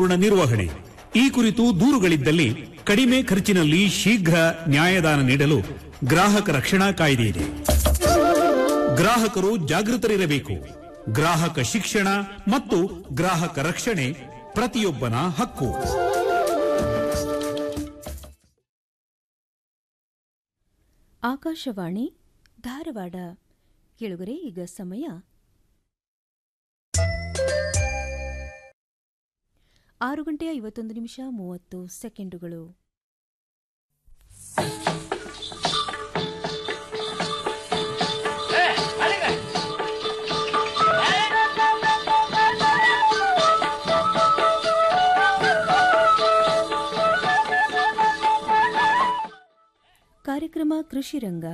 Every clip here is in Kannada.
ಪೂರ್ಣ ನಿರ್ವಹಣೆ ಈ ಕುರಿತು ದೂರುಗಳಿದ್ದಲ್ಲಿ ಕಡಿಮೆ ಖರ್ಚಿನಲ್ಲಿ ಶೀಘ್ರ ನ್ಯಾಯದಾನ ನೀಡಲು ಗ್ರಾಹಕ ರಕ್ಷಣಾ ಕಾಯ್ದೆ ಇದೆ ಗ್ರಾಹಕರು ಜಾಗೃತರಿರಬೇಕು ಗ್ರಾಹಕ ಶಿಕ್ಷಣ ಮತ್ತು ಗ್ರಾಹಕ ರಕ್ಷಣೆ ಪ್ರತಿಯೊಬ್ಬನ ಹಕ್ಕು ಆಕಾಶವಾಣಿ ಧಾರವಾಡ ಕೇಳುಗರೆ ಈಗ ಸಮಯ ಆರು ಗಂಟೆ ಐವತ್ತೊಂದು ನಿಮಿಷ ಮೂವತ್ತು ಸೆಕೆಂಡುಗಳು ಕಾರ್ಯಕ್ರಮ ಕೃಷಿ ರಂಗ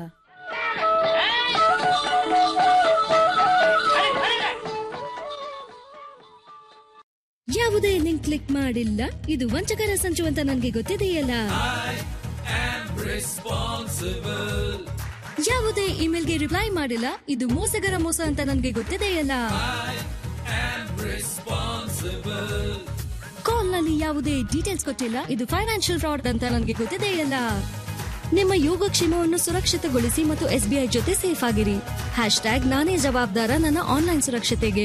ಯಾವುದೇ ಲಿಂಕ್ ಕ್ಲಿಕ್ ಮಾಡಿಲ್ಲ ಇದು ವಂಚಕರ ಸಂಚು ಅಂತ ನನಗೆ ಗೊತ್ತಿದೆಯಲ್ಲ ಯಾವುದೇ ಇಮೇಲ್ಗೆ ರಿಪ್ಲೈ ಮಾಡಿಲ್ಲ ಇದು ಮೋಸಗರ ಮೋಸ ಅಂತ ನನಗೆ ಗೊತ್ತಿದೆಯಲ್ಲ ಕಾಲ್ ನಲ್ಲಿ ಯಾವುದೇ ಡೀಟೇಲ್ಸ್ ಕೊಟ್ಟಿಲ್ಲ ಇದು ಫೈನಾನ್ಷಿಯಲ್ ಫ್ರಾಡ್ ಅಂತ ನನಗೆ ಗೊತ್ತಿದೆಯಲ್ಲ ನಿಮ್ಮ ಯೋಗಕ್ಷೇಮವನ್ನು ಸುರಕ್ಷಿತಗೊಳಿಸಿ ಮತ್ತು ಎಸ್ಬಿಐ ಜೊತೆ ಸೇಫ್ ಆಗಿರಿ ಹ್ಯಾಶ್ ಟ್ಯಾಗ್ ನಾನೇ ಜವಾಬ್ದಾರ ನನ್ನ ಆನ್ಲೈನ್ ಸುರಕ್ಷತೆಗೆ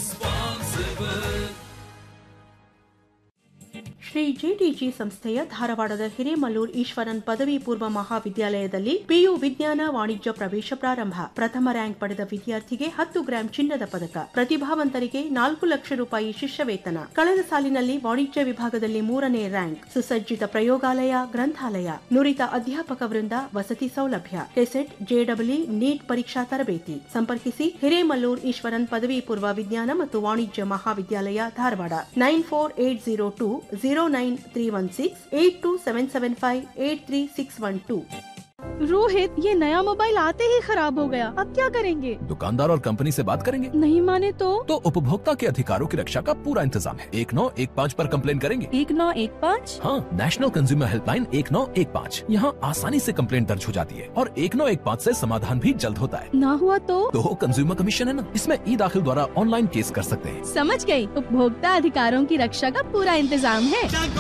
ಶ್ರೀ ಜಿಟಿಜಿ ಸಂಸ್ಥೆಯ ಧಾರವಾಡದ ಹಿರೇಮಲ್ಲೂರ್ ಈಶ್ವರನ್ ಪದವಿ ಪೂರ್ವ ಮಹಾವಿದ್ಯಾಲಯದಲ್ಲಿ ಪಿಯು ವಿಜ್ಞಾನ ವಾಣಿಜ್ಯ ಪ್ರವೇಶ ಪ್ರಾರಂಭ ಪ್ರಥಮ ರ್ಯಾಂಕ್ ಪಡೆದ ವಿದ್ಯಾರ್ಥಿಗೆ ಹತ್ತು ಗ್ರಾಂ ಚಿನ್ನದ ಪದಕ ಪ್ರತಿಭಾವಂತರಿಗೆ ನಾಲ್ಕು ಲಕ್ಷ ರೂಪಾಯಿ ಶಿಷ್ಯ ವೇತನ ಕಳೆದ ಸಾಲಿನಲ್ಲಿ ವಾಣಿಜ್ಯ ವಿಭಾಗದಲ್ಲಿ ಮೂರನೇ ರ್ಯಾಂಕ್ ಸುಸಜ್ಜಿತ ಪ್ರಯೋಗಾಲಯ ಗ್ರಂಥಾಲಯ ನುರಿತ ಅಧ್ಯಾಪಕ ವೃಂದ ವಸತಿ ಸೌಲಭ್ಯ ಕೆಸೆಟ್ ಜೆಡಬ್ಲ್ಯೂ ನೀಟ್ ಪರೀಕ್ಷಾ ತರಬೇತಿ ಸಂಪರ್ಕಿಸಿ ಹಿರೇಮಲ್ಲೂರ್ ಈಶ್ವರನ್ ಪದವಿ ಪೂರ್ವ ವಿಜ್ಞಾನ ಮತ್ತು ವಾಣಿಜ್ಯ ಮಹಾವಿದ್ಯಾಲಯ Dharwad nine four eight zero two zero nine three one six eight two seven seven five eight three six one two Rohit ये नया मोबाइल आते ही खराब हो गया अब क्या करेंगे दुकानदार और कंपनी से बात करेंगे नहीं माने तो तो उपभोक्ता के अधिकारों की रक्षा का पूरा इंतजाम है एक नौ एक पाँच पर कंप्लेन करेंगे एक नौ एक पाँच हाँ नेशनल कंज्यूमर हेल्पलाइन एक नौ एक पाँच यहाँ आसानी से कंप्लेन दर्ज हो जाती है और एक नौ एक पाँच ऐसी समाधान भी जल्द होता है ना हुआ तो तो कंज्यूमर कमीशन है ना इसमें ई दाखिल द्वारा ऑनलाइन केस कर सकते हैं समझ गई उपभोक्ता अधिकारों की रक्षा का पूरा इंतजाम है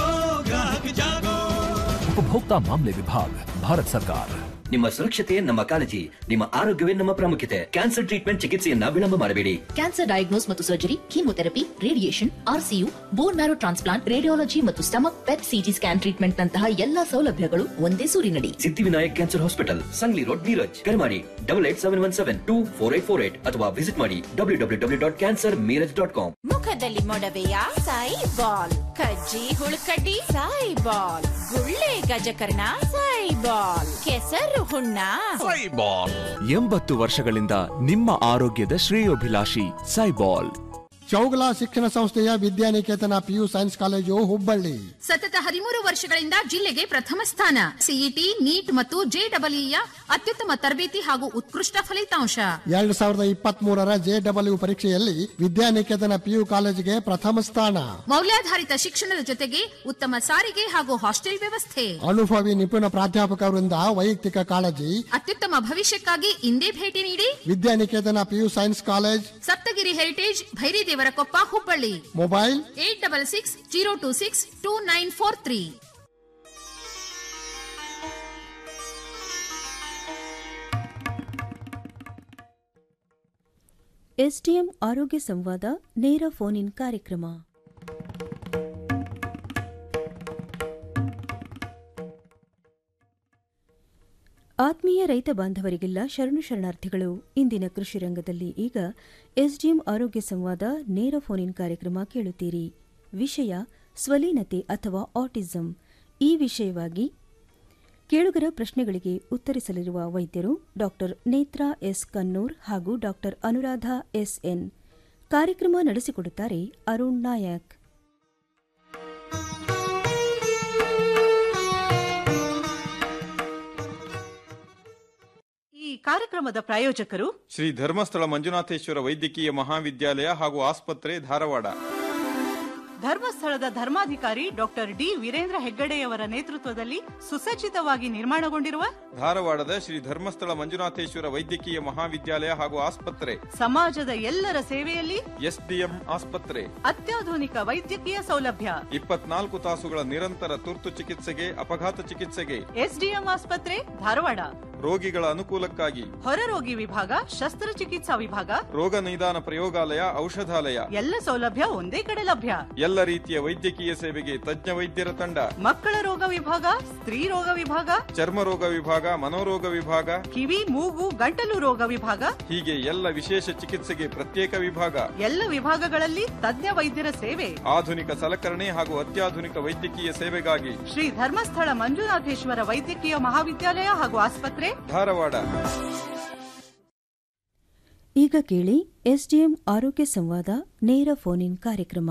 उपभोक्ता मामले विभाग भारत सरकार ನಿಮ್ಮ ಸುರಕ್ಷತೆ ನಮ್ಮ ಕಾಳಜಿ ನಿಮ್ಮ ಆರೋಗ್ಯವೇ ನಮ್ಮ ಪ್ರಾಮುಖ್ಯತೆ ಕ್ಯಾನ್ಸರ್ ಟ್ರೀಟ್ಮೆಂಟ್ ಚಿಕಿತ್ಸೆಯನ್ನ ವಿಳಂಬ ಮಾಡಬೇಡಿ ಕ್ಯಾನ್ಸರ್ ಡಯಾಗ್ನೋಸ್ ಮತ್ತು surgery chemotherapy radiation RCU bone marrow transplant radiology ಮತ್ತು stomach PET CT scan treatment ನಂತಹ ಎಲ್ಲಾ ಸೌಲಭ್ಯಗಳು ಒಂದೇ ಸೂರಿನಡಿ Siddhivinayak cancer hospital Sangli road Miraj ಕರೆ ಮಾಡಿ double eight seven one seven two four eight four eight ಅಥವಾ ವಿಸಿಟ್ ಮಾಡಿ W W W dot cancer Miraj dot com ಮುಖದಲ್ಲಿ ಮೊಡವೆಯ ಸಾಯಿ ಬಾಲ್ ಕಜ್ಜಿ ಹುಳುಕಡ್ಡಿ ಸಾಯಿ ಬಾಲ್ ಗುಳ್ಳೆ ಗಜಕರ್ಣ ಸಾಯಿ ಬಾಲ್ ಕೆಸರು ಹುಣ್ಣ ಎಂಬತ್ತು ವರ್ಷಗಳಿಂದ ನಿಮ್ಮ ಆರೋಗ್ಯದ ಶ್ರೇಯೋಭಿಲಾಷಿ ಸೈಬಾಲ್ ಚೌಗಲ ಶಿಕ್ಷಣ ಸಂಸ್ಥೆಯ Vidyaniketan PU science college Hubballi ಸತತ ಹದಿಮೂರು ವರ್ಷಗಳಿಂದ ಜಿಲ್ಲೆಗೆ ಪ್ರಥಮ ಸ್ಥಾನ ಸಿಇಟಿ ನೀಟ್ ಮತ್ತು ಜೆಡಬ್ಲ್ಯೂಯ ಅತ್ಯುತ್ತಮ ತರಬೇತಿ ಹಾಗೂ ಉತ್ಕೃಷ್ಟ ಫಲಿತಾಂಶ ಎರಡ್ ಸಾವಿರದ ಇಪ್ಪತ್ತ್ ಮೂರರ ಜೆಡಬ್ಲ್ಯೂ ಪರೀಕ್ಷೆಯಲ್ಲಿ ವಿದ್ಯಾನಿಕೇತನ ಪಿಯು ಕಾಲೇಜಿಗೆ ಪ್ರಥಮ ಸ್ಥಾನ ಮೌಲ್ಯಾಧಾರಿತ ಶಿಕ್ಷಣದ ಜೊತೆಗೆ ಉತ್ತಮ ಸಾರಿಗೆ ಹಾಗೂ ಹಾಸ್ಟೆಲ್ ವ್ಯವಸ್ಥೆ ಅನುಭವಿ ನಿಪುಣ ಪ್ರಾಧ್ಯಾಪಕರಿಂದ ವೈಯಕ್ತಿಕ ಕಾಳಜಿ ಅತ್ಯುತ್ತಮ ಭವಿಷ್ಯಕ್ಕಾಗಿ ಇಂದೇ ಭೇಟಿ ನೀಡಿ Vidyaniketan PU science college Saptagiri heritage Bhairidevarakoppa Hubballi mobile eight double six zero two six two nine four three SDM ಆರೋಗ್ಯ ಸಂವಾದ ನೇರ ಫೋನ್ ಇನ್ ಕಾರ್ಯಕ್ರಮ ಆತ್ಮೀಯ ರೈತ ಬಾಂಧವರಿಗೆಲ್ಲ ಶರಣು ಶರಣಾರ್ಥಿಗಳು ಇಂದಿನ ಕೃಷಿ ರಂಗದಲ್ಲಿ ಈಗ ಎಸ್ಡಿಎಂ ಆರೋಗ್ಯ ಸಂವಾದ ನೇರ ಫೋನ್ ಇನ್ ಕಾರ್ಯಕ್ರಮ ಕೇಳುತ್ತೀರಿ ವಿಷಯ ಸ್ವಲೀನತೆ ಅಥವಾ ಆಟಿಸಂ ಈ ವಿಷಯವಾಗಿ ಕೇಳುಗರ ಪ್ರಶ್ನೆಗಳಿಗೆ ಉತ್ತರಿಸಲಿರುವ ವೈದ್ಯರು ಡಾ ನೇತ್ರಾ ಎಸ್ ಕನ್ನೂರ್ ಹಾಗೂ ಡಾ ಅನುರಾಧ ಎಸ್ಎನ್ ಕಾರ್ಯಕ್ರಮ ನಡೆಸಿಕೊಡುತ್ತಾರೆ ಅರುಣ್ ನಾಯಕ್ ಈ ಕಾರ್ಯಕ್ರಮದ ಪ್ರಾಯೋಜಕರು ಶ್ರೀ ಧರ್ಮಸ್ಥಳ ಮಂಜುನಾಥೇಶ್ವರ ವೈದ್ಯಕೀಯ ಮಹಾವಿದ್ಯಾಲಯ ಹಾಗೂ ಆಸ್ಪತ್ರೆ ಧಾರವಾಡ ಧರ್ಮಸ್ಥಳದ ಧರ್ಮಾಧಿಕಾರಿ ಡಾಕ್ಟರ್ ಡಿ ವೀರೇಂದ್ರ ಹೆಗ್ಗಡೆಯವರ ನೇತೃತ್ವದಲ್ಲಿ ಸುಸಜ್ಜಿತವಾಗಿ ನಿರ್ಮಾಣಗೊಂಡಿರುವ ಧಾರವಾಡದ ಶ್ರೀ ಧರ್ಮಸ್ಥಳ ಮಂಜುನಾಥೇಶ್ವರ ವೈದ್ಯಕೀಯ ಮಹಾವಿದ್ಯಾಲಯ ಹಾಗೂ ಆಸ್ಪತ್ರೆ ಸಮಾಜದ ಎಲ್ಲರ ಸೇವೆಯಲ್ಲಿ ಎಸ್ಡಿಎಂ ಆಸ್ಪತ್ರೆ ಅತ್ಯಾಧುನಿಕ ವೈದ್ಯಕೀಯ ಸೌಲಭ್ಯ ಇಪ್ಪತ್ನಾಲ್ಕು ತಾಸುಗಳ ನಿರಂತರ ತುರ್ತು ಚಿಕಿತ್ಸೆಗೆ ಅಪಘಾತ ಚಿಕಿತ್ಸೆಗೆ ಎಸ್ಡಿಎಂ ಆಸ್ಪತ್ರೆ ಧಾರವಾಡ ರೋಗಿಗಳ ಅನುಕೂಲಕ್ಕಾಗಿ ಹೊರರೋಗಿ ವಿಭಾಗ ಶಸ್ತ್ರಚಿಕಿತ್ಸಾ ವಿಭಾಗ ರೋಗ ನಿದಾನ ಪ್ರಯೋಗಾಲಯ ಔಷಧಾಲಯ ಎಲ್ಲ ಸೌಲಭ್ಯ ಒಂದೇ ಕಡೆ ಲಭ್ಯ ಎಲ್ಲ ರೀತಿಯ ವೈದ್ಯಕೀಯ ಸೇವೆಗೆ ತಜ್ಞ ವೈದ್ಯರ ತಂಡ ಮಕ್ಕಳ ರೋಗ ವಿಭಾಗ ಸ್ತ್ರೀ ರೋಗ ವಿಭಾಗ ಚರ್ಮ ರೋಗ ವಿಭಾಗ ಮನೋರೋಗ ವಿಭಾಗ ಕಿವಿ ಮೂಗು ಗಂಟಲು ರೋಗ ವಿಭಾಗ ಹೀಗೆ ಎಲ್ಲ ವಿಶೇಷ ಚಿಕಿತ್ಸೆಗೆ ಪ್ರತ್ಯೇಕ ವಿಭಾಗ ಎಲ್ಲ ವಿಭಾಗಗಳಲ್ಲಿ ತಜ್ಞ ವೈದ್ಯರ ಸೇವೆ ಆಧುನಿಕ ಸಲಕರಣೆ ಹಾಗೂ ಅತ್ಯಾಧುನಿಕ ವೈದ್ಯಕೀಯ ಸೇವೆಗಾಗಿ ಶ್ರೀ ಧರ್ಮಸ್ಥಳ ಮಂಜುನಾಥೇಶ್ವರ ವೈದ್ಯಕೀಯ ಮಹಾವಿದ್ಯಾಲಯ ಹಾಗೂ ಆಸ್ಪತ್ರೆ ಧಾರವಾಡ ಈಗ ಕೇಳಿ ಎಸ್ಡಿಎಂ ಆರೋಗ್ಯ ಸಂವಾದ ನೇರ ಫೋನ್ ಇನ್ ಕಾರ್ಯಕ್ರಮ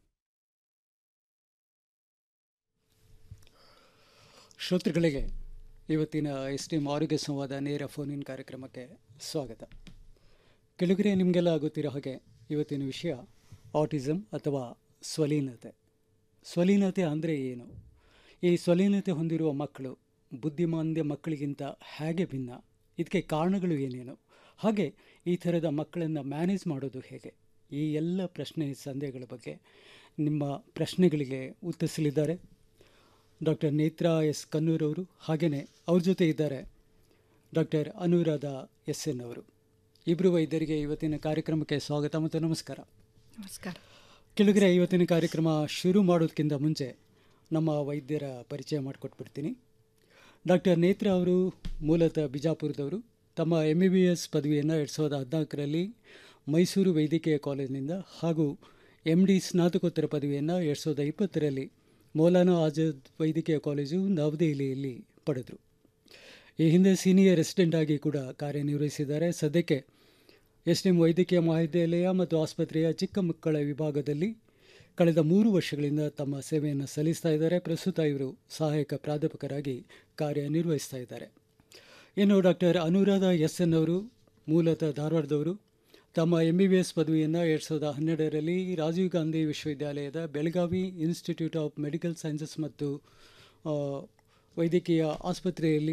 ಶ್ರೋತೃಗಳಿಗೆ ಇವತ್ತಿನ ಎಸ್ ಟಿ ಎಂ ಆರೋಗ್ಯ ಸಂವಾದ ನೇರ ಫೋನ್ ಇನ್ ಕಾರ್ಯಕ್ರಮಕ್ಕೆ ಸ್ವಾಗತ ಕೆಳಗರೆ ನಿಮಗೆಲ್ಲ ಗೊತ್ತಿರೋ ಹಾಗೆ ಇವತ್ತಿನ ವಿಷಯ ಆಟಿಸಮ್ ಅಥವಾ ಸ್ವಲೀನತೆ ಸ್ವಲೀನತೆ ಅಂದರೆ ಏನು ಈ ಸ್ವಲೀನತೆ ಹೊಂದಿರುವ ಮಕ್ಕಳು ಬುದ್ಧಿಮಾಂದ್ಯ ಮಕ್ಕಳಿಗಿಂತ ಹೇಗೆ ಭಿನ್ನ ಇದಕ್ಕೆ ಕಾರಣಗಳು ಏನೇನು ಹಾಗೆ ಈ ಥರದ ಮಕ್ಕಳನ್ನು ಮ್ಯಾನೇಜ್ ಮಾಡೋದು ಹೇಗೆ ಈ ಎಲ್ಲ ಪ್ರಶ್ನೆ ಸಂದೇಹಗಳ ಬಗ್ಗೆ ನಿಮ್ಮ ಪ್ರಶ್ನೆಗಳಿಗೆ ಉತ್ತರಿಸಲಿದ್ದಾರೆ ಡಾಕ್ಟರ್ ನೇತ್ರಾ ಎಸ್ ಕನ್ನೂರ್ ಅವರು ಹಾಗೆಯೇ ಅವ್ರ ಜೊತೆ ಇದ್ದಾರೆ ಡಾಕ್ಟರ್ ಅನುರಾಧ ಎಸ್ ಎನ್ ಅವರು ಇಬ್ಬರು ವೈದ್ಯರಿಗೆ ಇವತ್ತಿನ ಕಾರ್ಯಕ್ರಮಕ್ಕೆ ಸ್ವಾಗತ ಮತ್ತು ನಮಸ್ಕಾರ ನಮಸ್ಕಾರ ಕೆಳಗರೆ ಇವತ್ತಿನ ಕಾರ್ಯಕ್ರಮ ಶುರು ಮಾಡೋದಕ್ಕಿಂತ ಮುಂಚೆ ನಮ್ಮ ವೈದ್ಯರ ಪರಿಚಯ ಮಾಡಿಕೊಟ್ಬಿಡ್ತೀನಿ ಡಾಕ್ಟರ್ ನೇತ್ರ ಅವರು ಮೂಲತಃ ಬಿಜಾಪುರದವರು ತಮ್ಮ ಎಮ್ ಬಿ ಬಿ ಎಸ್ ಪದವಿಯನ್ನು ಎರಡು ಸಾವಿರದ ಹದಿನಾಲ್ಕರಲ್ಲಿ ಮೈಸೂರು ವೈದ್ಯಕೀಯ ಕಾಲೇಜಿನಿಂದ ಹಾಗೂ ಎಮ್ ಡಿ ಸ್ನಾತಕೋತ್ತರ ಪದವಿಯನ್ನು ಎರಡು ಸಾವಿರದ ಇಪ್ಪತ್ತರಲ್ಲಿ ಮೌಲಾನಾ ಆಜಾದ್ ವೈದ್ಯಕೀಯ ಕಾಲೇಜು ನವದೆಹಲಿಯಲ್ಲಿ ಪಡೆದರು ಈ ಹಿಂದೆ ಸೀನಿಯರ್ ರೆಸಿಡೆಂಟ್ ಆಗಿ ಕೂಡ ಕಾರ್ಯನಿರ್ವಹಿಸಿದ್ದಾರೆ ಸದ್ಯಕ್ಕೆ ಎಸ್ ಡಿ ಎಂ ವೈದ್ಯಕೀಯ ಮಹಾವಿದ್ಯಾಲಯ ಮತ್ತು ಆಸ್ಪತ್ರೆಯ ಚಿಕ್ಕ ಮಕ್ಕಳ ವಿಭಾಗದಲ್ಲಿ ಕಳೆದ ಮೂರು ವರ್ಷಗಳಿಂದ ತಮ್ಮ ಸೇವೆಯನ್ನು ಸಲ್ಲಿಸ್ತಾ ಇದ್ದಾರೆ ಪ್ರಸ್ತುತ ಇವರು ಸಹಾಯಕ ಪ್ರಾಧ್ಯಾಪಕರಾಗಿ ಕಾರ್ಯನಿರ್ವಹಿಸ್ತಾ ಇದ್ದಾರೆ ಇನ್ನು ಡಾಕ್ಟರ್ ಅನುರಾಧ ಎಸ್ ಎನ್ ಅವರು ಮೂಲತಃ ಧಾರವಾಡದವರು ತಮ್ಮ ಎಂ ಬಿ ಬಿ ಎಸ್ ಪದವಿಯನ್ನು ಎರಡು ಸಾವಿರದ ಹನ್ನೆರಡರಲ್ಲಿ ರಾಜೀವ್ ಗಾಂಧಿ ವಿಶ್ವವಿದ್ಯಾಲಯದ Belagavi institute of medical sciences ಮತ್ತು ಆ, ವೈದ್ಯಕೀಯ ಆಸ್ಪತ್ರೆಯಲ್ಲಿ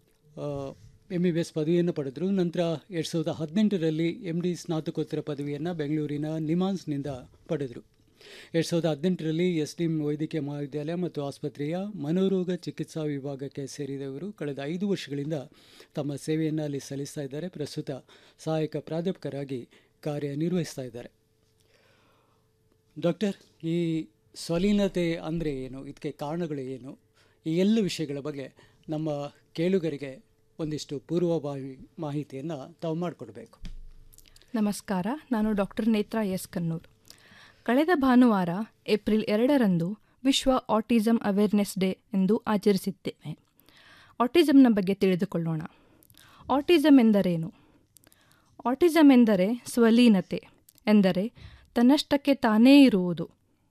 ಎಮ್ ಬಿ ಬಿ ಎಸ್ ಪದವಿಯನ್ನು ಪಡೆದರು ನಂತರ ಎರಡು ಸಾವಿರದ ಹದಿನೆಂಟರಲ್ಲಿ ಎಮ್ ಡಿ ಸ್ನಾತಕೋತ್ತರ ಪದವಿಯನ್ನು ಬೆಂಗಳೂರಿನ ನಿಮಾನ್ಸ್ನಿಂದ ಪಡೆದರು ಎರಡು ಸಾವಿರದ ಹದಿನೆಂಟರಲ್ಲಿ ಎಸ್ ಡಿ ಎಂ ವೈದ್ಯಕೀಯ ಮಹಾವಿದ್ಯಾಲಯ ಮತ್ತು ಆಸ್ಪತ್ರೆಯ ಮನೋರೋಗ ಚಿಕಿತ್ಸಾ ವಿಭಾಗಕ್ಕೆ ಸೇರಿದವರು ಕಳೆದ ಐದು ವರ್ಷಗಳಿಂದ ತಮ್ಮ ಸೇವೆಯನ್ನು ಅಲ್ಲಿ ಸಲ್ಲಿಸ್ತಾ ಇದ್ದಾರೆ ಪ್ರಸ್ತುತ ಸಹಾಯಕ ಪ್ರಾಧ್ಯಾಪಕರಾಗಿ ಕಾರ್ಯನಿರ್ವಹಿಸ್ತಾ ಇದ್ದಾರೆ ಡಾಕ್ಟರ್ ಈ ಸ್ವಲೀನತೆ ಅಂದರೆ ಏನು ಇದಕ್ಕೆ ಕಾರಣಗಳು ಏನು ಈ ಎಲ್ಲ ವಿಷಯಗಳ ಬಗ್ಗೆ ನಮ್ಮ ಕೇಳುಗರಿಗೆ ಒಂದಿಷ್ಟು ಪೂರ್ವಭಾವಿ ಮಾಹಿತಿಯನ್ನು ತಾವು ಮಾಡಿಕೊಡ್ಬೇಕು ನಮಸ್ಕಾರ ನಾನು ಡಾಕ್ಟರ್ ನೇತ್ರಾ ಎಸ್ ಕನ್ನೂರ್ ಕಳೆದ ಭಾನುವಾರ ಏಪ್ರಿಲ್ ಎರಡರಂದು ವಿಶ್ವ ಆಟಿಸಮ್ ಅವೇರ್ನೆಸ್ ಡೇ ಎಂದು ಆಚರಿಸಿದ್ದೇವೆ ಆಟಿಸಮ್ನ ಬಗ್ಗೆ ತಿಳಿದುಕೊಳ್ಳೋಣ ಆಟಿಸಮ್ ಎಂದರೇನು ಆಟಿಸಮ್ ಎಂದರೆ ಸ್ವಲೀನತೆ ಎಂದರೆ ತನ್ನಷ್ಟಕ್ಕೆ ತಾನೇ ಇರುವುದು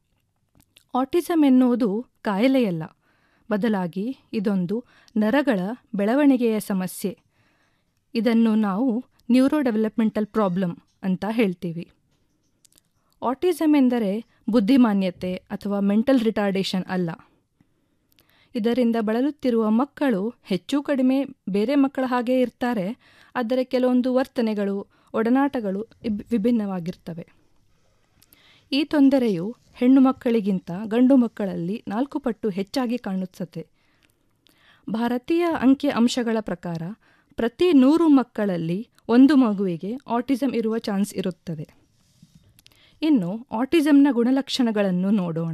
ಆಟಿಸಮ್ ಎನ್ನುವುದು ಕಾಯಿಲೆಯಲ್ಲ ಬದಲಾಗಿ ಇದೊಂದು ನರಗಳ ಬೆಳವಣಿಗೆಯ ಸಮಸ್ಯೆ ಇದನ್ನು ನಾವು ನ್ಯೂರೋ ಡೆವಲಪ್ಮೆಂಟಲ್ ಪ್ರಾಬ್ಲಮ್ ಅಂತ ಹೇಳ್ತೀವಿ ಆಟಿಸಮ್ ಎಂದರೆ ಬುದ್ಧಿಮಾನ್ಯತೆ ಅಥವಾ ಮೆಂಟಲ್ ರಿಟಾರ್ಡೇಷನ್ ಅಲ್ಲ ಇದರಿಂದ ಬಳಲುತ್ತಿರುವ ಮಕ್ಕಳು ಹೆಚ್ಚು ಕಡಿಮೆ ಬೇರೆ ಮಕ್ಕಳ ಹಾಗೆ ಇರ್ತಾರೆ ಆದರೆ ಕೆಲವೊಂದು ವರ್ತನೆಗಳು ಒಡನಾಟಗಳು ಇಬ್- ವಿಭಿನ್ನವಾಗಿರ್ತವೆ ಈ ತೊಂದರೆಯು ಹೆಣ್ಣು ಮಕ್ಕಳಿಗಿಂತ ಗಂಡು ಮಕ್ಕಳಲ್ಲಿ ನಾಲ್ಕು ಪಟ್ಟು ಹೆಚ್ಚಾಗಿ ಕಾಣುತ್ತದೆ ಭಾರತೀಯ ಅಂಕಿ ಅಂಶಗಳ ಪ್ರಕಾರ ಪ್ರತಿ ನೂರು ಮಕ್ಕಳಲ್ಲಿ ಒಂದು ಮಗುವಿಗೆ ಆಟಿಸಮ್ ಇರುವ ಚಾನ್ಸ್ ಇರುತ್ತದೆ ಇನ್ನು ಆಟಿಸಮ್ನ ಗುಣಲಕ್ಷಣಗಳನ್ನು ನೋಡೋಣ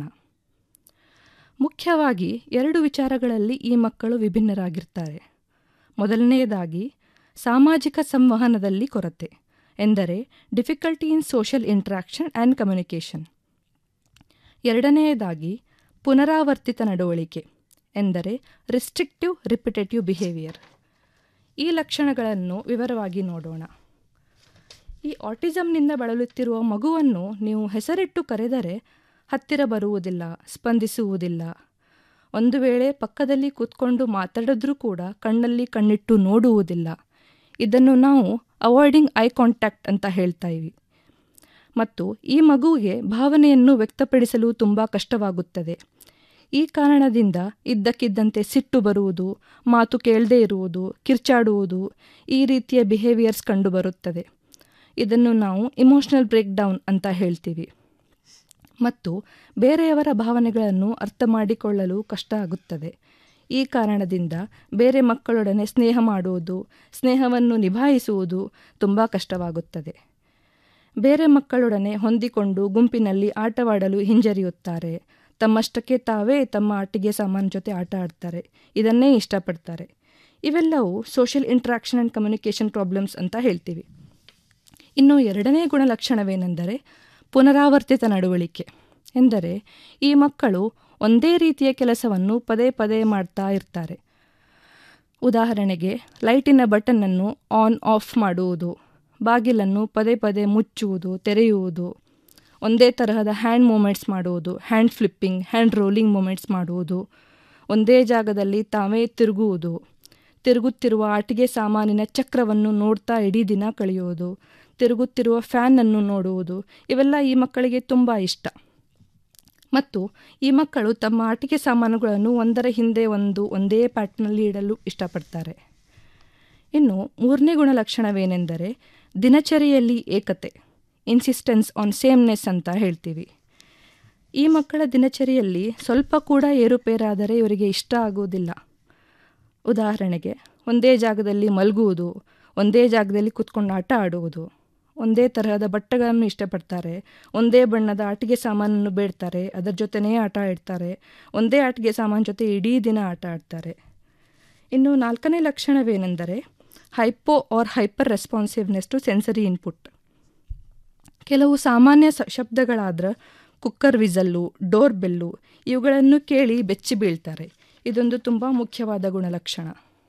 ಮುಖ್ಯವಾಗಿ ಎರಡು ವಿಚಾರಗಳಲ್ಲಿ ಈ ಮಕ್ಕಳು ವಿಭಿನ್ನರಾಗಿರ್ತಾರೆ ಮೊದಲನೆಯದಾಗಿ ಸಾಮಾಜಿಕ ಸಂವಹನದಲ್ಲಿ ಕೊರತೆ ಎಂದರೆ difficulty in social interaction and communication ಎರಡನೆಯದಾಗಿ ಪುನರಾವರ್ತಿತ ನಡವಳಿಕೆ ಎಂದರೆ ರಿಸ್ಟ್ರಿಕ್ಟಿವ್ ರಿಪಿಟೇಟಿವ್ ಬಿಹೇವಿಯರ್ ಈ ಲಕ್ಷಣಗಳನ್ನು ವಿವರವಾಗಿ ನೋಡೋಣ ಈ ಆಟಿಸಮ್ನಿಂದ ಬಳಲುತ್ತಿರುವ ಮಗುವನ್ನು ನೀವು ಹೆಸರಿಟ್ಟು ಕರೆದರೆ ಹತ್ತಿರ ಬರುವುದಿಲ್ಲ ಸ್ಪಂದಿಸುವುದಿಲ್ಲ ಒಂದು ವೇಳೆ ಪಕ್ಕದಲ್ಲಿ ಕೂತ್ಕೊಂಡು ಮಾತಾಡಿದ್ರೂ ಕೂಡ ಕಣ್ಣಲ್ಲಿ ಕಣ್ಣಿಟ್ಟು ನೋಡುವುದಿಲ್ಲ ಇದನ್ನು ನಾವು ಅವಾಯ್ಡಿಂಗ್ ಐ ಕಾಂಟ್ಯಾಕ್ಟ್ ಅಂತ ಹೇಳ್ತಾ ಇವಿ ಮತ್ತು ಈ ಮಗುವಿಗೆ ಭಾವನೆಯನ್ನು ವ್ಯಕ್ತಪಡಿಸಲು ತುಂಬ ಕಷ್ಟವಾಗುತ್ತದೆ ಈ ಕಾರಣದಿಂದ ಇದ್ದಕ್ಕಿದ್ದಂತೆ ಸಿಟ್ಟು ಬರುವುದು ಮಾತು ಕೇಳದೇ ಇರುವುದು ಕಿರ್ಚಾಡುವುದು ಈ ರೀತಿಯ ಬಿಹೇವಿಯರ್ಸ್ ಕಂಡುಬರುತ್ತದೆ ಇದನ್ನು ನಾವು ಇಮೋಷನಲ್ ಬ್ರೇಕ್ ಡೌನ್ ಅಂತ ಹೇಳ್ತೀವಿ ಮತ್ತು ಬೇರೆಯವರ ಭಾವನೆಗಳನ್ನು ಅರ್ಥ ಮಾಡಿಕೊಳ್ಳಲು ಕಷ್ಟ ಆಗುತ್ತದೆ ಈ ಕಾರಣದಿಂದ ಬೇರೆ ಮಕ್ಕಳೊಡನೆ ಸ್ನೇಹ ಮಾಡುವುದು ಸ್ನೇಹವನ್ನು ನಿಭಾಯಿಸುವುದು ತುಂಬ ಕಷ್ಟವಾಗುತ್ತದೆ ಬೇರೆ ಮಕ್ಕಳೊಡನೆ ಹೊಂದಿಕೊಂಡು ಗುಂಪಿನಲ್ಲಿ ಆಟವಾಡಲು ಹಿಂಜರಿಯುತ್ತಾರೆ ತಮ್ಮಷ್ಟಕ್ಕೆ ತಾವೇ ತಮ್ಮ ಆಟಿಕೆ ಸಾಮಾನು ಜೊತೆ ಆಟ ಆಡ್ತಾರೆ ಇದನ್ನೇ ಇಷ್ಟಪಡ್ತಾರೆ ಇವೆಲ್ಲವೂ social interaction and communication problems ಅಂತ ಹೇಳ್ತೀವಿ ಇನ್ನು ಎರಡನೇ ಗುಣಲಕ್ಷಣವೇನೆಂದರೆ ಪುನರಾವರ್ತಿತ ನಡವಳಿಕೆ ಎಂದರೆ ಈ ಮಕ್ಕಳು ಒಂದೇ ರೀತಿಯ ಕೆಲಸವನ್ನು ಪದೇ ಪದೇ ಮಾಡ್ತಾ ಇರ್ತಾರೆ ಉದಾಹರಣೆಗೆ ಲೈಟಿನ ಬಟನ್ನನ್ನು ಆನ್ ಆಫ್ ಮಾಡುವುದು ಬಾಗಿಲನ್ನು ಪದೇ ಪದೇ ಮುಚ್ಚುವುದು ತೆರೆಯುವುದು ಒಂದೇ ತರಹದ ಹ್ಯಾಂಡ್ ಮೂಮೆಂಟ್ಸ್ ಮಾಡುವುದು hand flipping hand rolling movements ಮಾಡುವುದು ಒಂದೇ ಜಾಗದಲ್ಲಿ ತಾವೇ ತಿರುಗುವುದು ತಿರುಗುತ್ತಿರುವ ಆಟಿಕೆ ಸಾಮಾನಿನ ಚಕ್ರವನ್ನು ನೋಡ್ತಾ ಇಡೀ ದಿನ ಕಳೆಯುವುದು ತಿರುಗುತ್ತಿರುವ ಫ್ಯಾನನ್ನು ನೋಡುವುದು ಇವೆಲ್ಲ ಈ ಮಕ್ಕಳಿಗೆ ತುಂಬ ಇಷ್ಟ ಮತ್ತು ಈ ಮಕ್ಕಳು ತಮ್ಮ ಆಟಿಕೆ ಸಾಮಾನುಗಳನ್ನು ಒಂದರ ಹಿಂದೆ ಒಂದು ಒಂದೇ ಪ್ಯಾಟ್ನಲ್ಲಿ ಇಡಲು ಇಷ್ಟಪಡ್ತಾರೆ ಇನ್ನು ಮೂರನೇ ಗುಣಲಕ್ಷಣವೇನೆಂದರೆ ದಿನಚರಿಯಲ್ಲಿ ಏಕತೆ ಇನ್ಸಿಸ್ಟೆನ್ಸ್ ಆನ್ ಸೇಮ್ನೆಸ್ ಅಂತ ಹೇಳ್ತೀವಿ ಈ ಮಕ್ಕಳ ದಿನಚರಿಯಲ್ಲಿ ಸ್ವಲ್ಪ ಕೂಡ ಏರುಪೇರಾದರೆ ಇವರಿಗೆ ಇಷ್ಟ ಆಗುವುದಿಲ್ಲ ಉದಾಹರಣೆಗೆ ಒಂದೇ ಜಾಗದಲ್ಲಿ ಮಲಗುವುದು ಒಂದೇ ಜಾಗದಲ್ಲಿ ಕುತ್ಕೊಂಡು ಆಟ ಆಡುವುದು ಒಂದೇ ತರಹದ ಬಟ್ಟೆಗಳನ್ನು ಇಷ್ಟಪಡ್ತಾರೆ ಒಂದೇ ಬಣ್ಣದ ಆಟಿಕೆ ಸಾಮಾನನ್ನು ಬೇಡ್ತಾರೆ ಅದರ ಜೊತೆನೇ ಆಟ ಆಡ್ತಾರೆ ಒಂದೇ ಆಟಿಕೆ ಸಾಮಾನು ಜೊತೆ ಇಡೀ ದಿನ ಆಟ ಆಡ್ತಾರೆ ಇನ್ನು ನಾಲ್ಕನೇ ಲಕ್ಷಣವೇನೆಂದರೆ hypo or hyper responsiveness to sensory input ಕೆಲವು ಸಾಮಾನ್ಯ ಸ ಶಬ್ದಗಳಾದ್ರೆ ಕುಕ್ಕರ್ ವಿಸಲ್ಲು ಡೋರ್ ಬೆಲ್ಲು ಇವುಗಳನ್ನು ಕೇಳಿ ಬೆಚ್ಚಿ ಬೀಳ್ತಾರೆ ಇದೊಂದು ತುಂಬ ಮುಖ್ಯವಾದ ಗುಣಲಕ್ಷಣ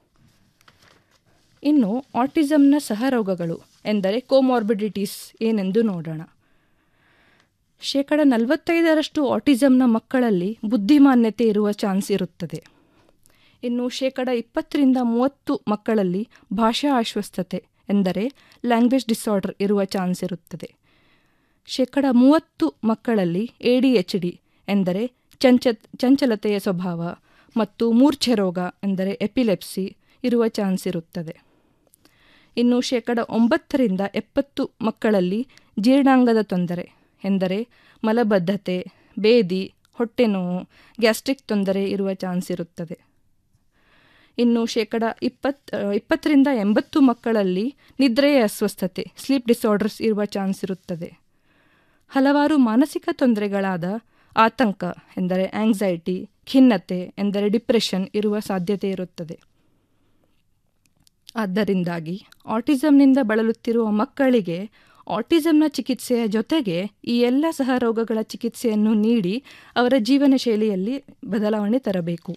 ಇನ್ನು ಆಟಿಸಮ್ನ ಸಹರೋಗಗಳು ಎಂದರೆ ಕೋಮಾರ್ಬಿಡಿಟೀಸ್ ಏನೆಂದು ನೋಡೋಣ ಶೇಕಡ ನಲವತ್ತೈದರಷ್ಟು ಆಟಿಸಮ್ನ ಮಕ್ಕಳಲ್ಲಿ ಬುದ್ಧಿಮಾನ್ಯತೆ ಇರುವ ಚಾನ್ಸ್ ಇರುತ್ತದೆ ಇನ್ನು ಶೇಕಡ ಇಪ್ಪತ್ತರಿಂದ ಮೂವತ್ತು ಮಕ್ಕಳಲ್ಲಿ ಭಾಷಾ ಅಸ್ವಸ್ಥತೆ ಎಂದರೆ ಲ್ಯಾಂಗ್ವೇಜ್ ಡಿಸಾರ್ಡರ್ ಇರುವ ಚಾನ್ಸ್ ಇರುತ್ತದೆ ಶೇಕಡ ಮೂವತ್ತು ಮಕ್ಕಳಲ್ಲಿ ಎ ಡಿ ಎಚ್ ಡಿ ಎಂದರೆ ಚಂಚ ಚಂಚಲತೆಯ ಸ್ವಭಾವ ಮತ್ತು ಮೂರ್ಛೆ ರೋಗ ಎಂದರೆ ಎಪಿಲೆಪ್ಸಿ ಇರುವ ಚಾನ್ಸ್ ಇರುತ್ತದೆ ಇನ್ನು ಶೇಕಡ ಒಂಬತ್ತರಿಂದ ಎಪ್ಪತ್ತು ಮಕ್ಕಳಲ್ಲಿ ಜೀರ್ಣಾಂಗದ ತೊಂದರೆ ಎಂದರೆ ಮಲಬದ್ಧತೆ ಬೇದಿ ಹೊಟ್ಟೆನೋವು ಗ್ಯಾಸ್ಟ್ರಿಕ್ ತೊಂದರೆ ಇರುವ ಚಾನ್ಸ್ ಇರುತ್ತದೆ ಇನ್ನು ಶೇಕಡ ಇಪ್ಪತ್ ಇಪ್ಪತ್ತರಿಂದ ಎಂಬತ್ತು ಮಕ್ಕಳಲ್ಲಿ ನಿದ್ರೆಯ ಅಸ್ವಸ್ಥತೆ ಸ್ಲೀಪ್ ಡಿಸಾರ್ಡರ್ಸ್ ಇರುವ ಚಾನ್ಸ್ ಇರುತ್ತದೆ ಹಲವಾರು ಮಾನಸಿಕ ತೊಂದರೆಗಳಾದ ಆತಂಕ ಎಂದರೆ ಆಂಗ್ಸೈಟಿ ಖಿನ್ನತೆ ಎಂದರೆ ಡಿಪ್ರೆಷನ್ ಇರುವ ಸಾಧ್ಯತೆ ಇರುತ್ತದೆ ಆದ್ದರಿಂದಾಗಿ ಆಟಿಸಮ್ನಿಂದ ಬಳಲುತ್ತಿರುವ ಮಕ್ಕಳಿಗೆ ಆಟಿಸಮ್ನ ಚಿಕಿತ್ಸೆಯ ಜೊತೆಗೆ ಈ ಎಲ್ಲ ಸಹ ರೋಗಗಳ ಚಿಕಿತ್ಸೆಯನ್ನು ನೀಡಿ ಅವರ ಜೀವನ ಶೈಲಿಯಲ್ಲಿ ಬದಲಾವಣೆ ತರಬೇಕು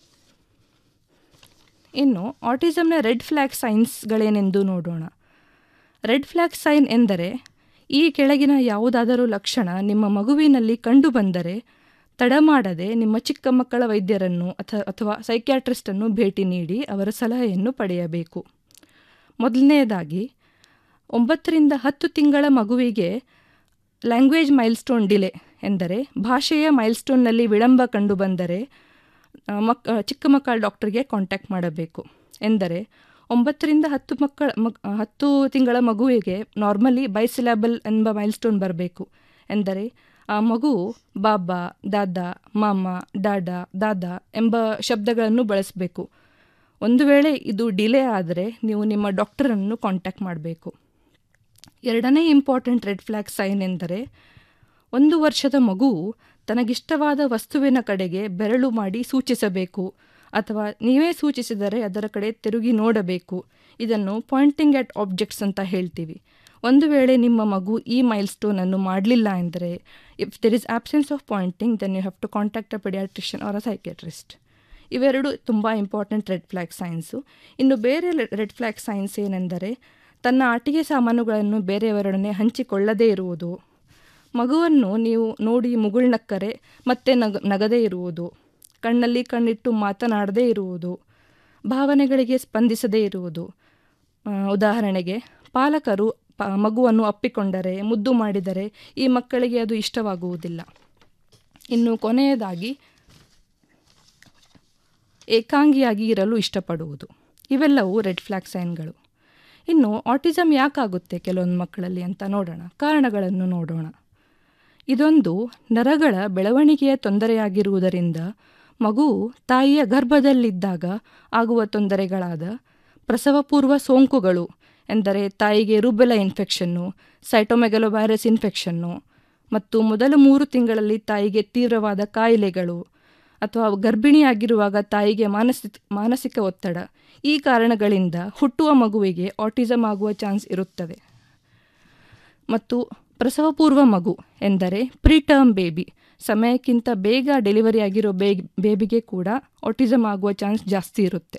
ಇನ್ನು ಆಟಿಸಮ್ನ ರೆಡ್ ಫ್ಲ್ಯಾಗ್ ಸೈನ್ಸ್ಗಳೇನೆಂದು ನೋಡೋಣ ರೆಡ್ ಫ್ಲ್ಯಾಗ್ ಸೈನ್ ಎಂದರೆ ಈ ಕೆಳಗಿನ ಯಾವುದಾದರೂ ಲಕ್ಷಣ ನಿಮ್ಮ ಮಗುವಿನಲ್ಲಿ ಕಂಡುಬಂದರೆ ತಡ ಮಾಡದೆ ನಿಮ್ಮ ಚಿಕ್ಕ ಮಕ್ಕಳ ವೈದ್ಯರನ್ನು ಅಥ ಅಥವಾ ಸೈಕ್ಯಾಟ್ರಿಸ್ಟನ್ನು ಭೇಟಿ ನೀಡಿ ಅವರ ಸಲಹೆಯನ್ನು ಪಡೆಯಬೇಕು ಮೊದಲನೆಯದಾಗಿ ಒಂಬತ್ತರಿಂದ ಹತ್ತು ತಿಂಗಳ ಮಗುವಿಗೆ ಲ್ಯಾಂಗ್ವೇಜ್ ಮೈಲ್ಸ್ಟೋನ್ ಡಿಲೆ ಎಂದರೆ ಭಾಷೆಯ ಮೈಲ್ಸ್ಟೋನ್ನಲ್ಲಿ ವಿಳಂಬ ಕಂಡುಬಂದರೆ ಮಕ್ ಚಿಕ್ಕ ಮಕ್ಕಳ ಡಾಕ್ಟರ್ಗೆ ಕಾಂಟ್ಯಾಕ್ಟ್ ಮಾಡಬೇಕು ಎಂದರೆ ಒಂಬತ್ತರಿಂದ ಹತ್ತು ಮಕ್ಕಳ ಮಗ್ ಹತ್ತು ತಿಂಗಳ ಮಗುವಿಗೆ ನಾರ್ಮಲಿ ಬೈಸಿಲಾಬಲ್ ಎಂಬ ಮೈಲ್ಸ್ಟೋನ್ ಬರಬೇಕು ಎಂದರೆ ಆ ಮಗು ಬಾಬಾ ದಾದಾ ಮಾಮ ಡಾಡಾ ದಾದಾ ಎಂಬ ಶಬ್ದಗಳನ್ನು ಬಳಸಬೇಕು ಒಂದು ವೇಳೆ ಇದು ಡಿಲೇ ಆದರೆ ನೀವು ನಿಮ್ಮ ಡಾಕ್ಟರನ್ನು ಕಾಂಟ್ಯಾಕ್ಟ್ ಮಾಡಬೇಕು ಎರಡನೇ ಇಂಪಾರ್ಟೆಂಟ್ ರೆಡ್ ಫ್ಲ್ಯಾಗ್ ಸೈನ್ ಎಂದರೆ ಒಂದು ವರ್ಷದ ಮಗುವು ತನಗಿಷ್ಟವಾದ ವಸ್ತುವಿನ ಕಡೆಗೆ ಬೆರಳು ಮಾಡಿ ಸೂಚಿಸಬೇಕು ಅಥವಾ ನೀವೇ ಸೂಚಿಸಿದರೆ ಅದರ ಕಡೆ ತಿರುಗಿ ನೋಡಬೇಕು ಇದನ್ನು ಪಾಯಿಂಟಿಂಗ್ ಅಟ್ ಆಬ್ಜೆಕ್ಟ್ಸ್ ಅಂತ ಹೇಳ್ತೀವಿ ಒಂದು ವೇಳೆ ನಿಮ್ಮ ಮಗು ಈ ಮೈಲ್ಸ್ಟೋನನ್ನು ಮಾಡಲಿಲ್ಲ ಎಂದರೆ if there is absence of pointing then you have to contact a pediatrician or a psychiatrist ಇವೆರಡು ತುಂಬ ಇಂಪಾರ್ಟೆಂಟ್ ರೆಡ್ ಫ್ಲ್ಯಾಗ್ ಸೈನ್ಸು ಇನ್ನು ಬೇರೆ ರೆಡ್ ಫ್ಲ್ಯಾಗ್ ಸೈನ್ಸ್ ಏನೆಂದರೆ ತನ್ನ ಆಟಿಕೆ ಸಾಮಾನುಗಳನ್ನು ಬೇರೆಯವರೊಡನೆ ಹಂಚಿಕೊಳ್ಳದೇ ಇರುವುದು ಮಗುವನ್ನು ನೀವು ನೋಡಿ ಮುಗುಳ್ನಕ್ಕರೆ ಮತ್ತೆ ನಗ ನಗದೇ ಇರುವುದು ಕಣ್ಣಲ್ಲಿ ಕಣ್ಣಿಟ್ಟು ಮಾತನಾಡದೇ ಇರುವುದು ಭಾವನೆಗಳಿಗೆ ಸ್ಪಂದಿಸದೇ ಇರುವುದು ಉದಾಹರಣೆಗೆ ಪಾಲಕರು ಪ ಮಗುವನ್ನು ಅಪ್ಪಿಕೊಂಡರೆ ಮುದ್ದು ಮಾಡಿದರೆ ಈ ಮಕ್ಕಳಿಗೆ ಅದು ಇಷ್ಟವಾಗುವುದಿಲ್ಲ ಇನ್ನು ಕೊನೆಯದಾಗಿ ಏಕಾಂಗಿಯಾಗಿ ಇರಲು ಇಷ್ಟಪಡುವುದು ಇವೆಲ್ಲವೂ ರೆಡ್ ಫ್ಲ್ಯಾಗ್ ಸೈನ್ಗಳು ಇನ್ನು ಆಟಿಸಮ್ ಯಾಕಾಗುತ್ತೆ ಕೆಲವೊಂದು ಮಕ್ಕಳಲ್ಲಿ ಅಂತ ನೋಡೋಣ ಕಾರಣಗಳನ್ನು ನೋಡೋಣ ಇದೊಂದು ನರಗಳ ಬೆಳವಣಿಗೆಯ ತೊಂದರೆಯಾಗಿರುವುದರಿಂದ ಮಗುವು ತಾಯಿಯ ಗರ್ಭದಲ್ಲಿದ್ದಾಗ ಆಗುವ ತೊಂದರೆಗಳಾದ ಪ್ರಸವಪೂರ್ವ ಸೋಂಕುಗಳು ಎಂದರೆ ತಾಯಿಗೆ ರುಬೆಲ ಇನ್ಫೆಕ್ಷನ್ನು ಸೈಟೊಮೆಗಲೋವೈರಸ್ ಇನ್ಫೆಕ್ಷನ್ನು ಮತ್ತು ಮೊದಲ ಮೂರು ತಿಂಗಳಲ್ಲಿ ತಾಯಿಗೆ ತೀವ್ರವಾದ ಕಾಯಿಲೆಗಳು ಅಥವಾ ಗರ್ಭಿಣಿಯಾಗಿರುವಾಗ ತಾಯಿಗೆ ಮಾನಸಿಕ ಮಾನಸಿಕ ಒತ್ತಡ ಈ ಕಾರಣಗಳಿಂದ ಹುಟ್ಟುವ ಮಗುವಿಗೆ ಆಟಿಸಮ್ ಆಗುವ ಚಾನ್ಸ್ ಇರುತ್ತದೆ ಮತ್ತು ಪ್ರಸವಪೂರ್ವ ಮಗು ಎಂದರೆ ಪ್ರಿಟರ್ಮ್ ಬೇಬಿ ಸಮಯಕ್ಕಿಂತ ಬೇಗ ಡೆಲಿವರಿ ಆಗಿರೋ ಬೇ ಬೇಬಿಗೆ ಕೂಡ ಆಟಿಸಮ್ ಆಗುವ ಚಾನ್ಸ್ ಜಾಸ್ತಿ ಇರುತ್ತೆ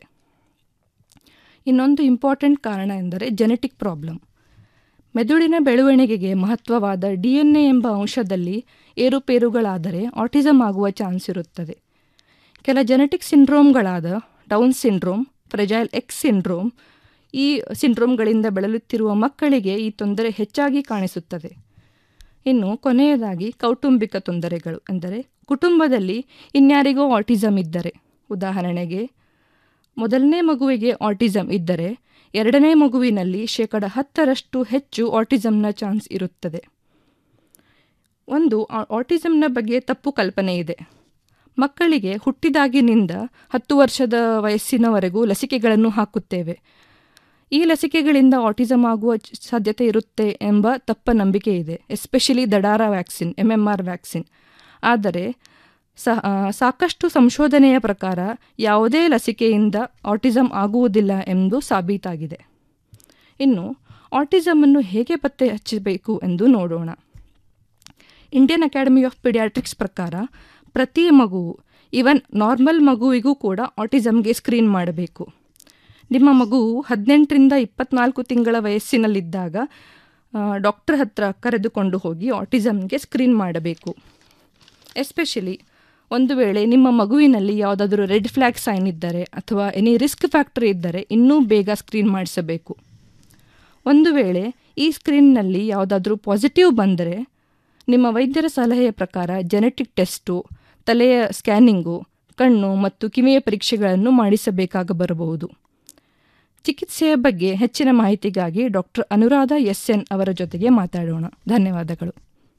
ಇನ್ನೊಂದು ಇಂಪಾರ್ಟೆಂಟ್ ಕಾರಣ ಎಂದರೆ ಜೆನೆಟಿಕ್ ಪ್ರಾಬ್ಲಮ್ ಮೆದುಳಿನ ಬೆಳವಣಿಗೆಗೆ ಮಹತ್ವವಾದ ಡಿ ಎನ್ ಎ ಎಂಬ ಅಂಶದಲ್ಲಿ ಏರುಪೇರುಗಳಾದರೆ ಆಟಿಸಮ್ ಆಗುವ ಚಾನ್ಸ್ ಇರುತ್ತದೆ ಕೆಲ ಜೆನೆಟಿಕ್ ಸಿಂಡ್ರೋಮ್ಗಳಾದ Down syndrome fragile X syndrome ಈ ಸಿಂಡ್ರೋಮ್ಗಳಿಂದ ಬಳಲುತ್ತಿರುವ ಮಕ್ಕಳಿಗೆ ಈ ತೊಂದರೆ ಹೆಚ್ಚಾಗಿ ಕಾಣಿಸುತ್ತದೆ ಇನ್ನು ಕೊನೆಯದಾಗಿ ಕೌಟುಂಬಿಕ ತೊಂದರೆಗಳು ಎಂದರೆ ಕುಟುಂಬದಲ್ಲಿ ಇನ್ಯಾರಿಗೋ ಆಟಿಸಮ್ ಇದ್ದರೆ ಉದಾಹರಣೆಗೆ ಮೊದಲನೇ ಮಗುವಿಗೆ ಆಟಿಸಮ್ ಇದ್ದರೆ ಎರಡನೇ ಮಗುವಿನಲ್ಲಿ ಶೇಕಡ ಹತ್ತರಷ್ಟು ಹೆಚ್ಚು ಆಟಿಸಮ್ನ ಚಾನ್ಸ್ ಇರುತ್ತದೆ ಒಂದು ಆಟಿಸಮ್ನ ಬಗ್ಗೆ ತಪ್ಪು ಕಲ್ಪನೆ ಇದೆ ಮಕ್ಕಳಿಗೆ ಹುಟ್ಟಿದಾಗಿನಿಂದ ಹತ್ತು ವರ್ಷದ ವಯಸ್ಸಿನವರೆಗೂ ಲಸಿಕೆಗಳನ್ನು ಹಾಕುತ್ತೇವೆ ಈ ಲಸಿಕೆಗಳಿಂದ ಆಟಿಸಮ್ ಆಗುವ ಸಾಧ್ಯತೆ ಇರುತ್ತೆ ಎಂಬ ತಪ್ಪ ನಂಬಿಕೆ ಇದೆ ಎಸ್ಪೆಷಲಿ ದಡಾರ vaccine M M R vaccine ಆದರೆ ಸಾಕಷ್ಟು ಸಂಶೋಧನೆಯ ಪ್ರಕಾರ ಯಾವುದೇ ಲಸಿಕೆಯಿಂದ ಆಟಿಸಮ್ ಆಗುವುದಿಲ್ಲ ಎಂದು ಸಾಬೀತಾಗಿದೆ ಇನ್ನು ಆಟಿಸಮನ್ನು ಹೇಗೆ ಪತ್ತೆ ಹಚ್ಚಬೇಕು ಎಂದು ನೋಡೋಣ ಇಂಡಿಯನ್ ಅಕಾಡೆಮಿ ಆಫ್ ಪಿಡಿಯಾಟ್ರಿಕ್ಸ್ ಪ್ರಕಾರ ಪ್ರತಿ ಮಗುವು ಈವನ್ ನಾರ್ಮಲ್ ಮಗುವಿಗೂ ಕೂಡ ಆಟಿಸಮ್ಗೆ ಸ್ಕ್ರೀನ್ ಮಾಡಬೇಕು ನಿಮ್ಮ ಮಗುವು ಹದಿನೆಂಟರಿಂದ ಇಪ್ಪತ್ನಾಲ್ಕು ತಿಂಗಳ ವಯಸ್ಸಿನಲ್ಲಿದ್ದಾಗ ಡಾಕ್ಟರ್ ಹತ್ರ ಕರೆದುಕೊಂಡು ಹೋಗಿ ಆಟಿಸಮ್ಗೆ ಸ್ಕ್ರೀನ್ ಮಾಡಬೇಕು ಎಸ್ಪೆಷಲಿ ಒಂದು ವೇಳೆ ನಿಮ್ಮ ಮಗುವಿನಲ್ಲಿ ಯಾವುದಾದ್ರೂ ರೆಡ್ ಫ್ಲ್ಯಾಗ್ ಸೈನ್ ಇದ್ದರೆ ಅಥವಾ ಎನಿ ರಿಸ್ಕ್ ಫ್ಯಾಕ್ಟರ್ ಇದ್ದರೆ ಇನ್ನೂ ಬೇಗ ಸ್ಕ್ರೀನ್ ಮಾಡಿಸಬೇಕು ಒಂದು ವೇಳೆ ಈ ಸ್ಕ್ರೀನ್ನಲ್ಲಿ ಯಾವುದಾದ್ರೂ ಪಾಸಿಟಿವ್ ಬಂದರೆ ನಿಮ್ಮ ವೈದ್ಯರ ಸಲಹೆಯ ಪ್ರಕಾರ ಜೆನೆಟಿಕ್ ಟೆಸ್ಟು ತಲೆಯ ಸ್ಕ್ಯಾನಿಂಗು ಕಣ್ಣು ಮತ್ತು ಕಿವಿಯ ಪರೀಕ್ಷೆಗಳನ್ನು ಮಾಡಿಸಬೇಕಾಗ ಬರಬಹುದು ಚಿಕಿತ್ಸೆಯ ಬಗ್ಗೆ ಹೆಚ್ಚಿನ ಮಾಹಿತಿಗಾಗಿ ಡಾಕ್ಟರ್ ಅನುರಾಧ ಎಸ್ ಎನ್ ಅವರ ಜೊತೆಗೆ ಮಾತಾಡೋಣ ಧನ್ಯವಾದಗಳು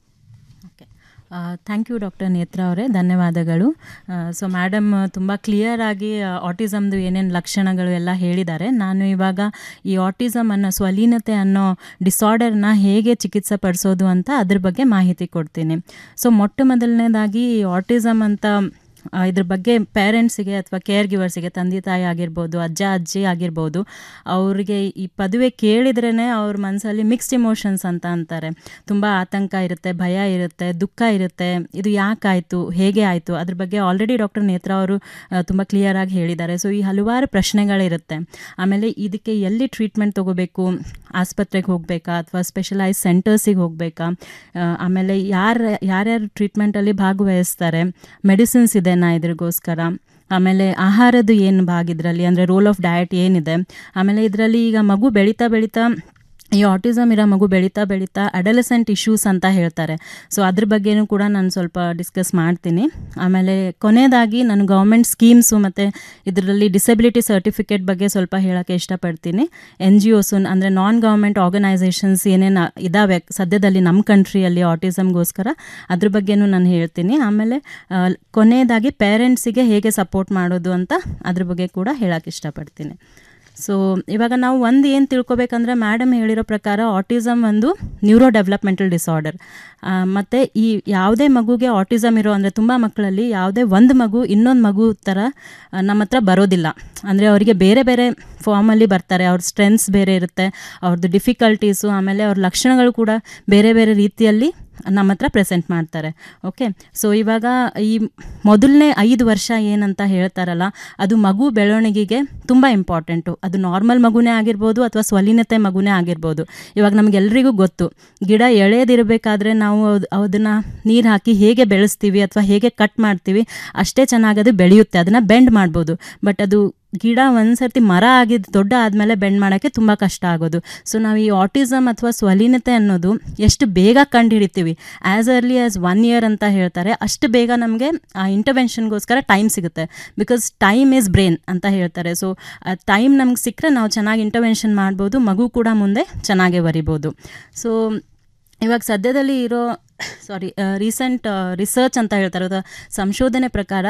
ಥ್ಯಾಂಕ್ ಯು ಡಾಕ್ಟರ್ ನೇತ್ರ ಅವರೇ ಧನ್ಯವಾದಗಳು ಸೊ ಮೇಡಮ್ ತುಂಬ ಕ್ಲಿಯರ್ ಆಗಿ ಆಟಿಸಮ್ದು ಏನೇನು ಲಕ್ಷಣಗಳು ಎಲ್ಲ ಹೇಳಿದ್ದಾರೆ ನಾನು ಇವಾಗ ಈ ಆಟಿಸಮ್ ಅನ್ನೋ ಸ್ವಲೀನತೆ ಅನ್ನೋ ಡಿಸಾರ್ಡರ್ನ ಹೇಗೆ ಚಿಕಿತ್ಸೆ ಪಡಿಸೋದು ಅಂತ ಅದ್ರ ಬಗ್ಗೆ ಮಾಹಿತಿ ಕೊಡ್ತೀನಿ ಸೊ ಮೊಟ್ಟ ಮೊದಲನೇದಾಗಿ ಈ ಆಟಿಸಮ್ ಅಂತ ಇದ್ರ ಬಗ್ಗೆ ಪೇರೆಂಟ್ಸಿಗೆ ಅಥವಾ ಕೇರ್ ಗಿವರ್ಸಿಗೆ ತಂದೆ ತಾಯಿ ಆಗಿರ್ಬೋದು ಅಜ್ಜ ಅಜ್ಜಿ ಆಗಿರ್ಬೋದು ಅವರಿಗೆ ಈ ಪದವಿ ಕೇಳಿದ್ರೇ ಅವ್ರ ಮನಸ್ಸಲ್ಲಿ ಮಿಕ್ಸ್ಡ್ ಇಮೋಷನ್ಸ್ ಅಂತ ಅಂತಾರೆ ತುಂಬ ಆತಂಕ ಇರುತ್ತೆ ಭಯ ಇರುತ್ತೆ ದುಃಖ ಇರುತ್ತೆ ಇದು ಯಾಕಾಯಿತು ಹೇಗೆ ಆಯಿತು ಅದ್ರ ಬಗ್ಗೆ ಆಲ್ರೆಡಿ ಡಾಕ್ಟರ್ ನೇತ್ರ ಅವರು ತುಂಬ ಕ್ಲಿಯರಾಗಿ ಹೇಳಿದ್ದಾರೆ ಸೊ ಈ ಹಲವಾರು ಪ್ರಶ್ನೆಗಳಿರುತ್ತೆ ಆಮೇಲೆ ಇದಕ್ಕೆ ಎಲ್ಲಿ ಟ್ರೀಟ್ಮೆಂಟ್ ತೊಗೋಬೇಕು ಆಸ್ಪತ್ರೆಗೆ ಹೋಗಬೇಕಾ ಅಥವಾ ಸ್ಪೆಷಲೈಸ್ ಸೆಂಟರ್ಸಿಗೆ ಹೋಗಬೇಕಾ ಆಮೇಲೆ ಯಾರು ಯಾರ್ಯಾರು ಟ್ರೀಟ್ಮೆಂಟಲ್ಲಿ ಭಾಗವಹಿಸ್ತಾರೆ ಮೆಡಿಸಿನ್ಸ್ ಇದೆ ನಾ ಇದ್ರಿಗೋಸ್ಕರ ಆಮೇಲೆ ಆಹಾರದ್ದು ಏನು ಭಾಗ ಇದರಲ್ಲಿ ಅಂದರೆ ರೋಲ್ ಆಫ್ ಡಯಟ್ ಏನಿದೆ ಆಮೇಲೆ ಇದರಲ್ಲಿ ಈಗ ಮಗು ಬೆಳೀತಾ ಬೆಳೀತಾ ಈ ಆಟಿಸಮ್ ಇರೋ ಮಗು ಬೆಳೀತಾ ಬೆಳೀತಾ ಅಡಲಸೆಂಟ್ ಇಶ್ಯೂಸ್ ಅಂತ ಹೇಳ್ತಾರೆ ಸೊ ಅದ್ರ ಬಗ್ಗೆನೂ ಕೂಡ ನಾನು ಸ್ವಲ್ಪ ಡಿಸ್ಕಸ್ ಮಾಡ್ತೀನಿ ಆಮೇಲೆ ಕೊನೆಯದಾಗಿ ನಾನು ಗೌರ್ಮೆಂಟ್ ಸ್ಕೀಮ್ಸು ಮತ್ತು ಇದರಲ್ಲಿ ಡಿಸೆಬಿಲಿಟಿ ಸರ್ಟಿಫಿಕೇಟ್ ಬಗ್ಗೆ ಸ್ವಲ್ಪ ಹೇಳೋಕ್ಕೆ ಇಷ್ಟಪಡ್ತೀನಿ ಎನ್ ಜಿ ಒಸು ಅಂದರೆ ನಾನ್ ಗೌರ್ಮೆಂಟ್ ಆರ್ಗನೈಸೇಷನ್ಸ್ ಏನೇನು ಇದ್ದಾವೆ ಸದ್ಯದಲ್ಲಿ ನಮ್ಮ ಕಂಟ್ರಿಯಲ್ಲಿ ಆಟಿಸಮ್ಗೋಸ್ಕರ ಅದ್ರ ಬಗ್ಗೆನೂ ನಾನು ಹೇಳ್ತೀನಿ ಆಮೇಲೆ ಕೊನೆಯದಾಗಿ ಪೇರೆಂಟ್ಸಿಗೆ ಹೇಗೆ ಸಪೋರ್ಟ್ ಮಾಡೋದು ಅಂತ ಅದ್ರ ಬಗ್ಗೆ ಕೂಡ ಹೇಳೋಕ್ಕೆ ಇಷ್ಟಪಡ್ತೀನಿ ಸೊ ಇವಾಗ ನಾವು ಒಂದು ಏನು ತಿಳ್ಕೊಬೇಕಂದ್ರೆ ಮೇಡಮ್ ಹೇಳಿರೋ ಪ್ರಕಾರ ಆಟಿಸಮ್ ಒಂದು ನ್ಯೂರೋ ಡೆವಲಪ್ಮೆಂಟಲ್ ಡಿಸಾರ್ಡರ್ ಮತ್ತು ಈ ಯಾವುದೇ ಮಗುಗೆ ಆಟಿಸಮ್ ಇರೋ ಅಂದರೆ ತುಂಬ ಮಕ್ಕಳಲ್ಲಿ ಯಾವುದೇ ಒಂದು ಮಗು ಇನ್ನೊಂದು ಮಗು ಥರ ನಮ್ಮ ಹತ್ರ ಬರೋದಿಲ್ಲ ಅಂದರೆ ಅವರಿಗೆ ಬೇರೆ ಬೇರೆ ಫಾರ್ಮಲ್ಲಿ ಬರ್ತಾರೆ ಅವ್ರ ಸ್ಟ್ರೆಂತ್ಸ್ ಬೇರೆ ಇರುತ್ತೆ ಅವ್ರದ್ದು ಡಿಫಿಕಲ್ಟೀಸು ಆಮೇಲೆ ಅವ್ರ ಲಕ್ಷಣಗಳು ಕೂಡ ಬೇರೆ ಬೇರೆ ರೀತಿಯಲ್ಲಿ ನಮ್ಮ ಹತ್ರ ಪ್ರೆಸೆಂಟ್ ಮಾಡ್ತಾರೆ ಓಕೆ ಸೊ ಇವಾಗ ಈ ಮೊದಲನೇ ಐದು ವರ್ಷ ಏನಂತ ಹೇಳ್ತಾರಲ್ಲ ಅದು ಮಗು ಬೆಳವಣಿಗೆಗೆ ತುಂಬ ಇಂಪಾರ್ಟೆಂಟು ಅದು ನಾರ್ಮಲ್ ಮಗುನೇ ಆಗಿರ್ಬೋದು ಅಥವಾ ಸ್ವಲೀನತೆ ಮಗುನೇ ಆಗಿರ್ಬೋದು ಇವಾಗ ನಮಗೆಲ್ರಿಗೂ ಗೊತ್ತು ಗಿಡ ಎಳೆದಿರಬೇಕಾದ್ರೆ ನಾವು ಅದನ್ನು ನೀರು ಹಾಕಿ ಹೇಗೆ ಬೆಳೆಸ್ತೀವಿ ಅಥವಾ ಹೇಗೆ ಕಟ್ ಮಾಡ್ತೀವಿ ಅಷ್ಟೇ ಚೆನ್ನಾಗಿ ಅದು ಬೆಳೆಯುತ್ತೆ ಅದನ್ನು ಬೆಂಡ್ ಮಾಡ್ಬೋದು ಬಟ್ ಅದು ಗಿಡ ಒಂದ್ಸರ್ತಿ ಮರ ಆಗಿದ್ದು ದೊಡ್ಡ ಆದಮೇಲೆ ಬೆಂಡ್ ಮಾಡೋಕ್ಕೆ ತುಂಬ ಕಷ್ಟ ಆಗೋದು ಸೊ ನಾವು ಈ ಆಟಿಸಮ್ ಅಥವಾ ಸ್ವಲೀನತೆ ಅನ್ನೋದು ಎಷ್ಟು ಬೇಗ ಕಂಡುಹಿಡಿತೀವಿ as early as one year ಅಂತ ಹೇಳ್ತಾರೆ ಅಷ್ಟು ಬೇಗ ನಮಗೆ ಆ ಇಂಟರ್ವೆನ್ಷನ್ಗೋಸ್ಕರ ಟೈಮ್ ಸಿಗುತ್ತೆ ಬಿಕಾಸ್ ಟೈಮ್ ಈಸ್ ಬ್ರೈನ್ ಅಂತ ಹೇಳ್ತಾರೆ ಸೊ ಟೈಮ್ ನಮ್ಗೆ ಸಿಕ್ಕರೆ ನಾವು ಚೆನ್ನಾಗಿ ಇಂಟರ್ವೆನ್ಷನ್ ಮಾಡ್ಬೋದು ಮಗು ಕೂಡ ಮುಂದೆ ಚೆನ್ನಾಗೇ ಬರಿಬೋದು ಸೊ ಇವಾಗ ಸದ್ಯದಲ್ಲಿ ಇರೋ ಸಾರಿ ರೀಸೆಂಟ್ ರಿಸರ್ಚ್ ಅಂತ ಹೇಳ್ತಾರೆ ಅಥವಾ ಸಂಶೋಧನೆ ಪ್ರಕಾರ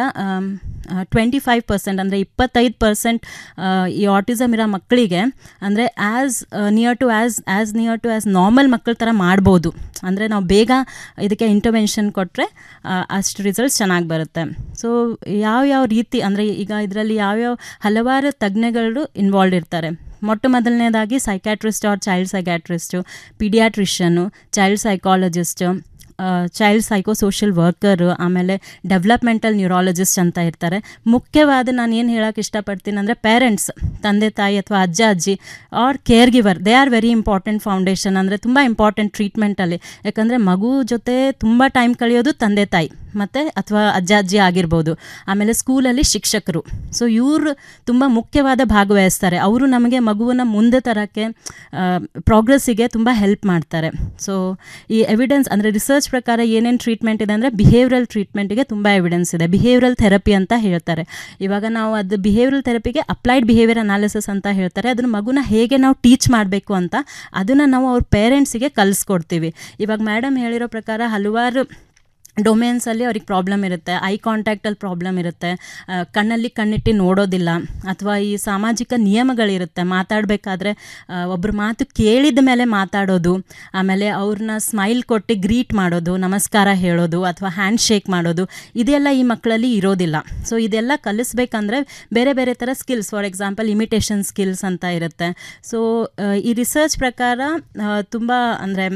ಟ್ವೆಂಟಿ ಫೈವ್ ಪರ್ಸೆಂಟ್ ಅಂದರೆ ಇಪ್ಪತ್ತೈದು ಪರ್ಸೆಂಟ್ ಈ ಆಟಿಸಮ್ ಇರೋ ಮಕ್ಕಳಿಗೆ ಅಂದರೆ as near to as as near to as normal ಮಕ್ಕಳ ಥರ ಮಾಡ್ಬೋದು ಅಂದರೆ ನಾವು ಬೇಗ ಇದಕ್ಕೆ ಇಂಟರ್ವೆನ್ಷನ್ ಕೊಟ್ಟರೆ ಅಷ್ಟು ರಿಸಲ್ಟ್ಸ್ ಚೆನ್ನಾಗಿ ಬರುತ್ತೆ ಸೊ ಯಾವ್ಯಾವ ರೀತಿ ಅಂದರೆ ಈಗ ಇದರಲ್ಲಿ ಯಾವ್ಯಾವ ಹಲವಾರು ತಜ್ಞಗಳು ಇನ್ವಾಲ್ವ್ ಇರ್ತಾರೆ ಮೊಟ್ಟ ಮೊದಲನೇದಾಗಿ psychiatrist or child psychiatrist pediatrician child psychologist child psycho social worker ಆಮೇಲೆ ಡೆವಲಪ್ಮೆಂಟಲ್ ನ್ಯೂರಾಲಜಿಸ್ಟ್ ಅಂತ ಇರ್ತಾರೆ ಮುಖ್ಯವಾದ ನಾನು ಏನು ಹೇಳೋಕೆ ಇಷ್ಟಪಡ್ತೀನಿ ಅಂದರೆ ಪೇರೆಂಟ್ಸ್ ತಂದೆ ತಾಯಿ ಅಥವಾ ಅಜ್ಜ ಅಜ್ಜಿ or caregiver they are very important foundation ಅಂದರೆ ತುಂಬ ಇಂಪಾರ್ಟೆಂಟ್ ಟ್ರೀಟ್ಮೆಂಟಲ್ಲಿ ಯಾಕಂದರೆ ಮಗು ಜೊತೆ ತುಂಬ ಟೈಮ್ ಕಳೆಯೋದು ತಂದೆ ತಾಯಿ ಮತ್ತು ಅಥವಾ ಅಜ್ಜ ಅಜ್ಜಿ ಆಗಿರ್ಬೋದು ಆಮೇಲೆ ಸ್ಕೂಲಲ್ಲಿ ಶಿಕ್ಷಕರು ಸೊ ಇವರು ತುಂಬ ಮುಖ್ಯವಾದ ಭಾಗವಹಿಸ್ತಾರೆ ಅವರು ನಮಗೆ ಮಗುವನ್ನು ಮುಂದೆ ತರೋಕ್ಕೆ ಪ್ರೋಗ್ರೆಸ್ಸಿಗೆ ತುಂಬ ಹೆಲ್ಪ್ ಮಾಡ್ತಾರೆ ಸೊ ಈ ಎವಿಡೆನ್ಸ್ ಅಂದರೆ ರಿಸರ್ಚ್ ಪ್ರಕಾರ ಏನೇನು ಟ್ರೀಟ್ಮೆಂಟ್ ಇದೆ ಅಂದರೆ ಬಿಹೇವ್ರಲ್ ಟ್ರೀಟ್ಮೆಂಟಿಗೆ ತುಂಬ ಎವಿಡೆನ್ಸ್ ಇದೆ ಬಿಹೇವ್ರಲ್ ಥೆರಪಿ ಅಂತ ಹೇಳ್ತಾರೆ ಇವಾಗ ನಾವು ಅದು ಬಿಹೇವ್ರಲ್ ಥೆರಪಿಗೆ ಅಪ್ಲೈಡ್ ಬಿಹೇವಿಯರ್ ಅನಾಲಿಸಿಸ್ ಅಂತ ಹೇಳ್ತಾರೆ ಅದನ್ನು ಮಗುನ ಹೇಗೆ ನಾವು ಟೀಚ್ ಮಾಡಬೇಕು ಅಂತ ಅದನ್ನು ನಾವು ಅವ್ರ ಪೇರೆಂಟ್ಸಿಗೆ ಕಲಿಸ್ಕೊಡ್ತೀವಿ ಇವಾಗ ಮೇಡಮ್ ಹೇಳಿರೋ ಪ್ರಕಾರ ಹಲವಾರು ಡೊಮೇನ್ಸಲ್ಲಿ ಅವ್ರಿಗೆ ಪ್ರಾಬ್ಲಮ್ ಇರುತ್ತೆ ಐ ಕಾಂಟ್ಯಾಕ್ಟಲ್ಲಿ ಪ್ರಾಬ್ಲಮ್ ಇರುತ್ತೆ ಆ, ಕಣ್ಣಲ್ಲಿ ಕಣ್ಣಿಟ್ಟು ನೋಡೋದಿಲ್ಲ ಅಥವಾ ಈ ಸಾಮಾಜಿಕ ನಿಯಮಗಳಿರುತ್ತೆ ಮಾತಾಡಬೇಕಾದ್ರೆ ಒಬ್ಬರ ಮಾತು ಕೇಳಿದ ಮೇಲೆ ಮಾತಾಡೋದು ಆಮೇಲೆ ಅವ್ರನ್ನ ಸ್ಮೈಲ್ ಕೊಟ್ಟು ಗ್ರೀಟ್ ಮಾಡೋದು ನಮಸ್ಕಾರ ಹೇಳೋದು ಅಥವಾ ಹ್ಯಾಂಡ್ ಶೇಕ್ ಮಾಡೋದು ಇದೆಲ್ಲ ಈ ಮಕ್ಕಳಲ್ಲಿ ಇರೋದಿಲ್ಲ ಸೊ ಇದೆಲ್ಲ ಕಲಿಸ್ಬೇಕಂದ್ರೆ ಬೇರೆ ಬೇರೆ ಥರ skills for example imitation skills ಅಂತ ಇರುತ್ತೆ ಸೊ ಈ ರಿಸರ್ಚ್ ಪ್ರಕಾರ ತುಂಬ ಅಂದರೆ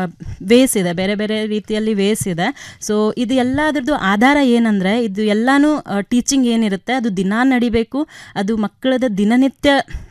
ವೇಸ್ ಇದೆ ಬೇರೆ ಬೇರೆ ರೀತಿಯಲ್ಲಿ ವೇಸ್ ಇದೆ ಸೊ ಇದು ಎಲ್ಲದರದ್ದು ಆಧಾರ ಏನಂದರೆ ಇದು ಎಲ್ಲನೂ ಟೀಚಿಂಗ್ ಏನಿರುತ್ತೆ ಅದು ದಿನ ನಡಿಬೇಕು ಅದು ಮಕ್ಕಳದ ದಿನನಿತ್ಯ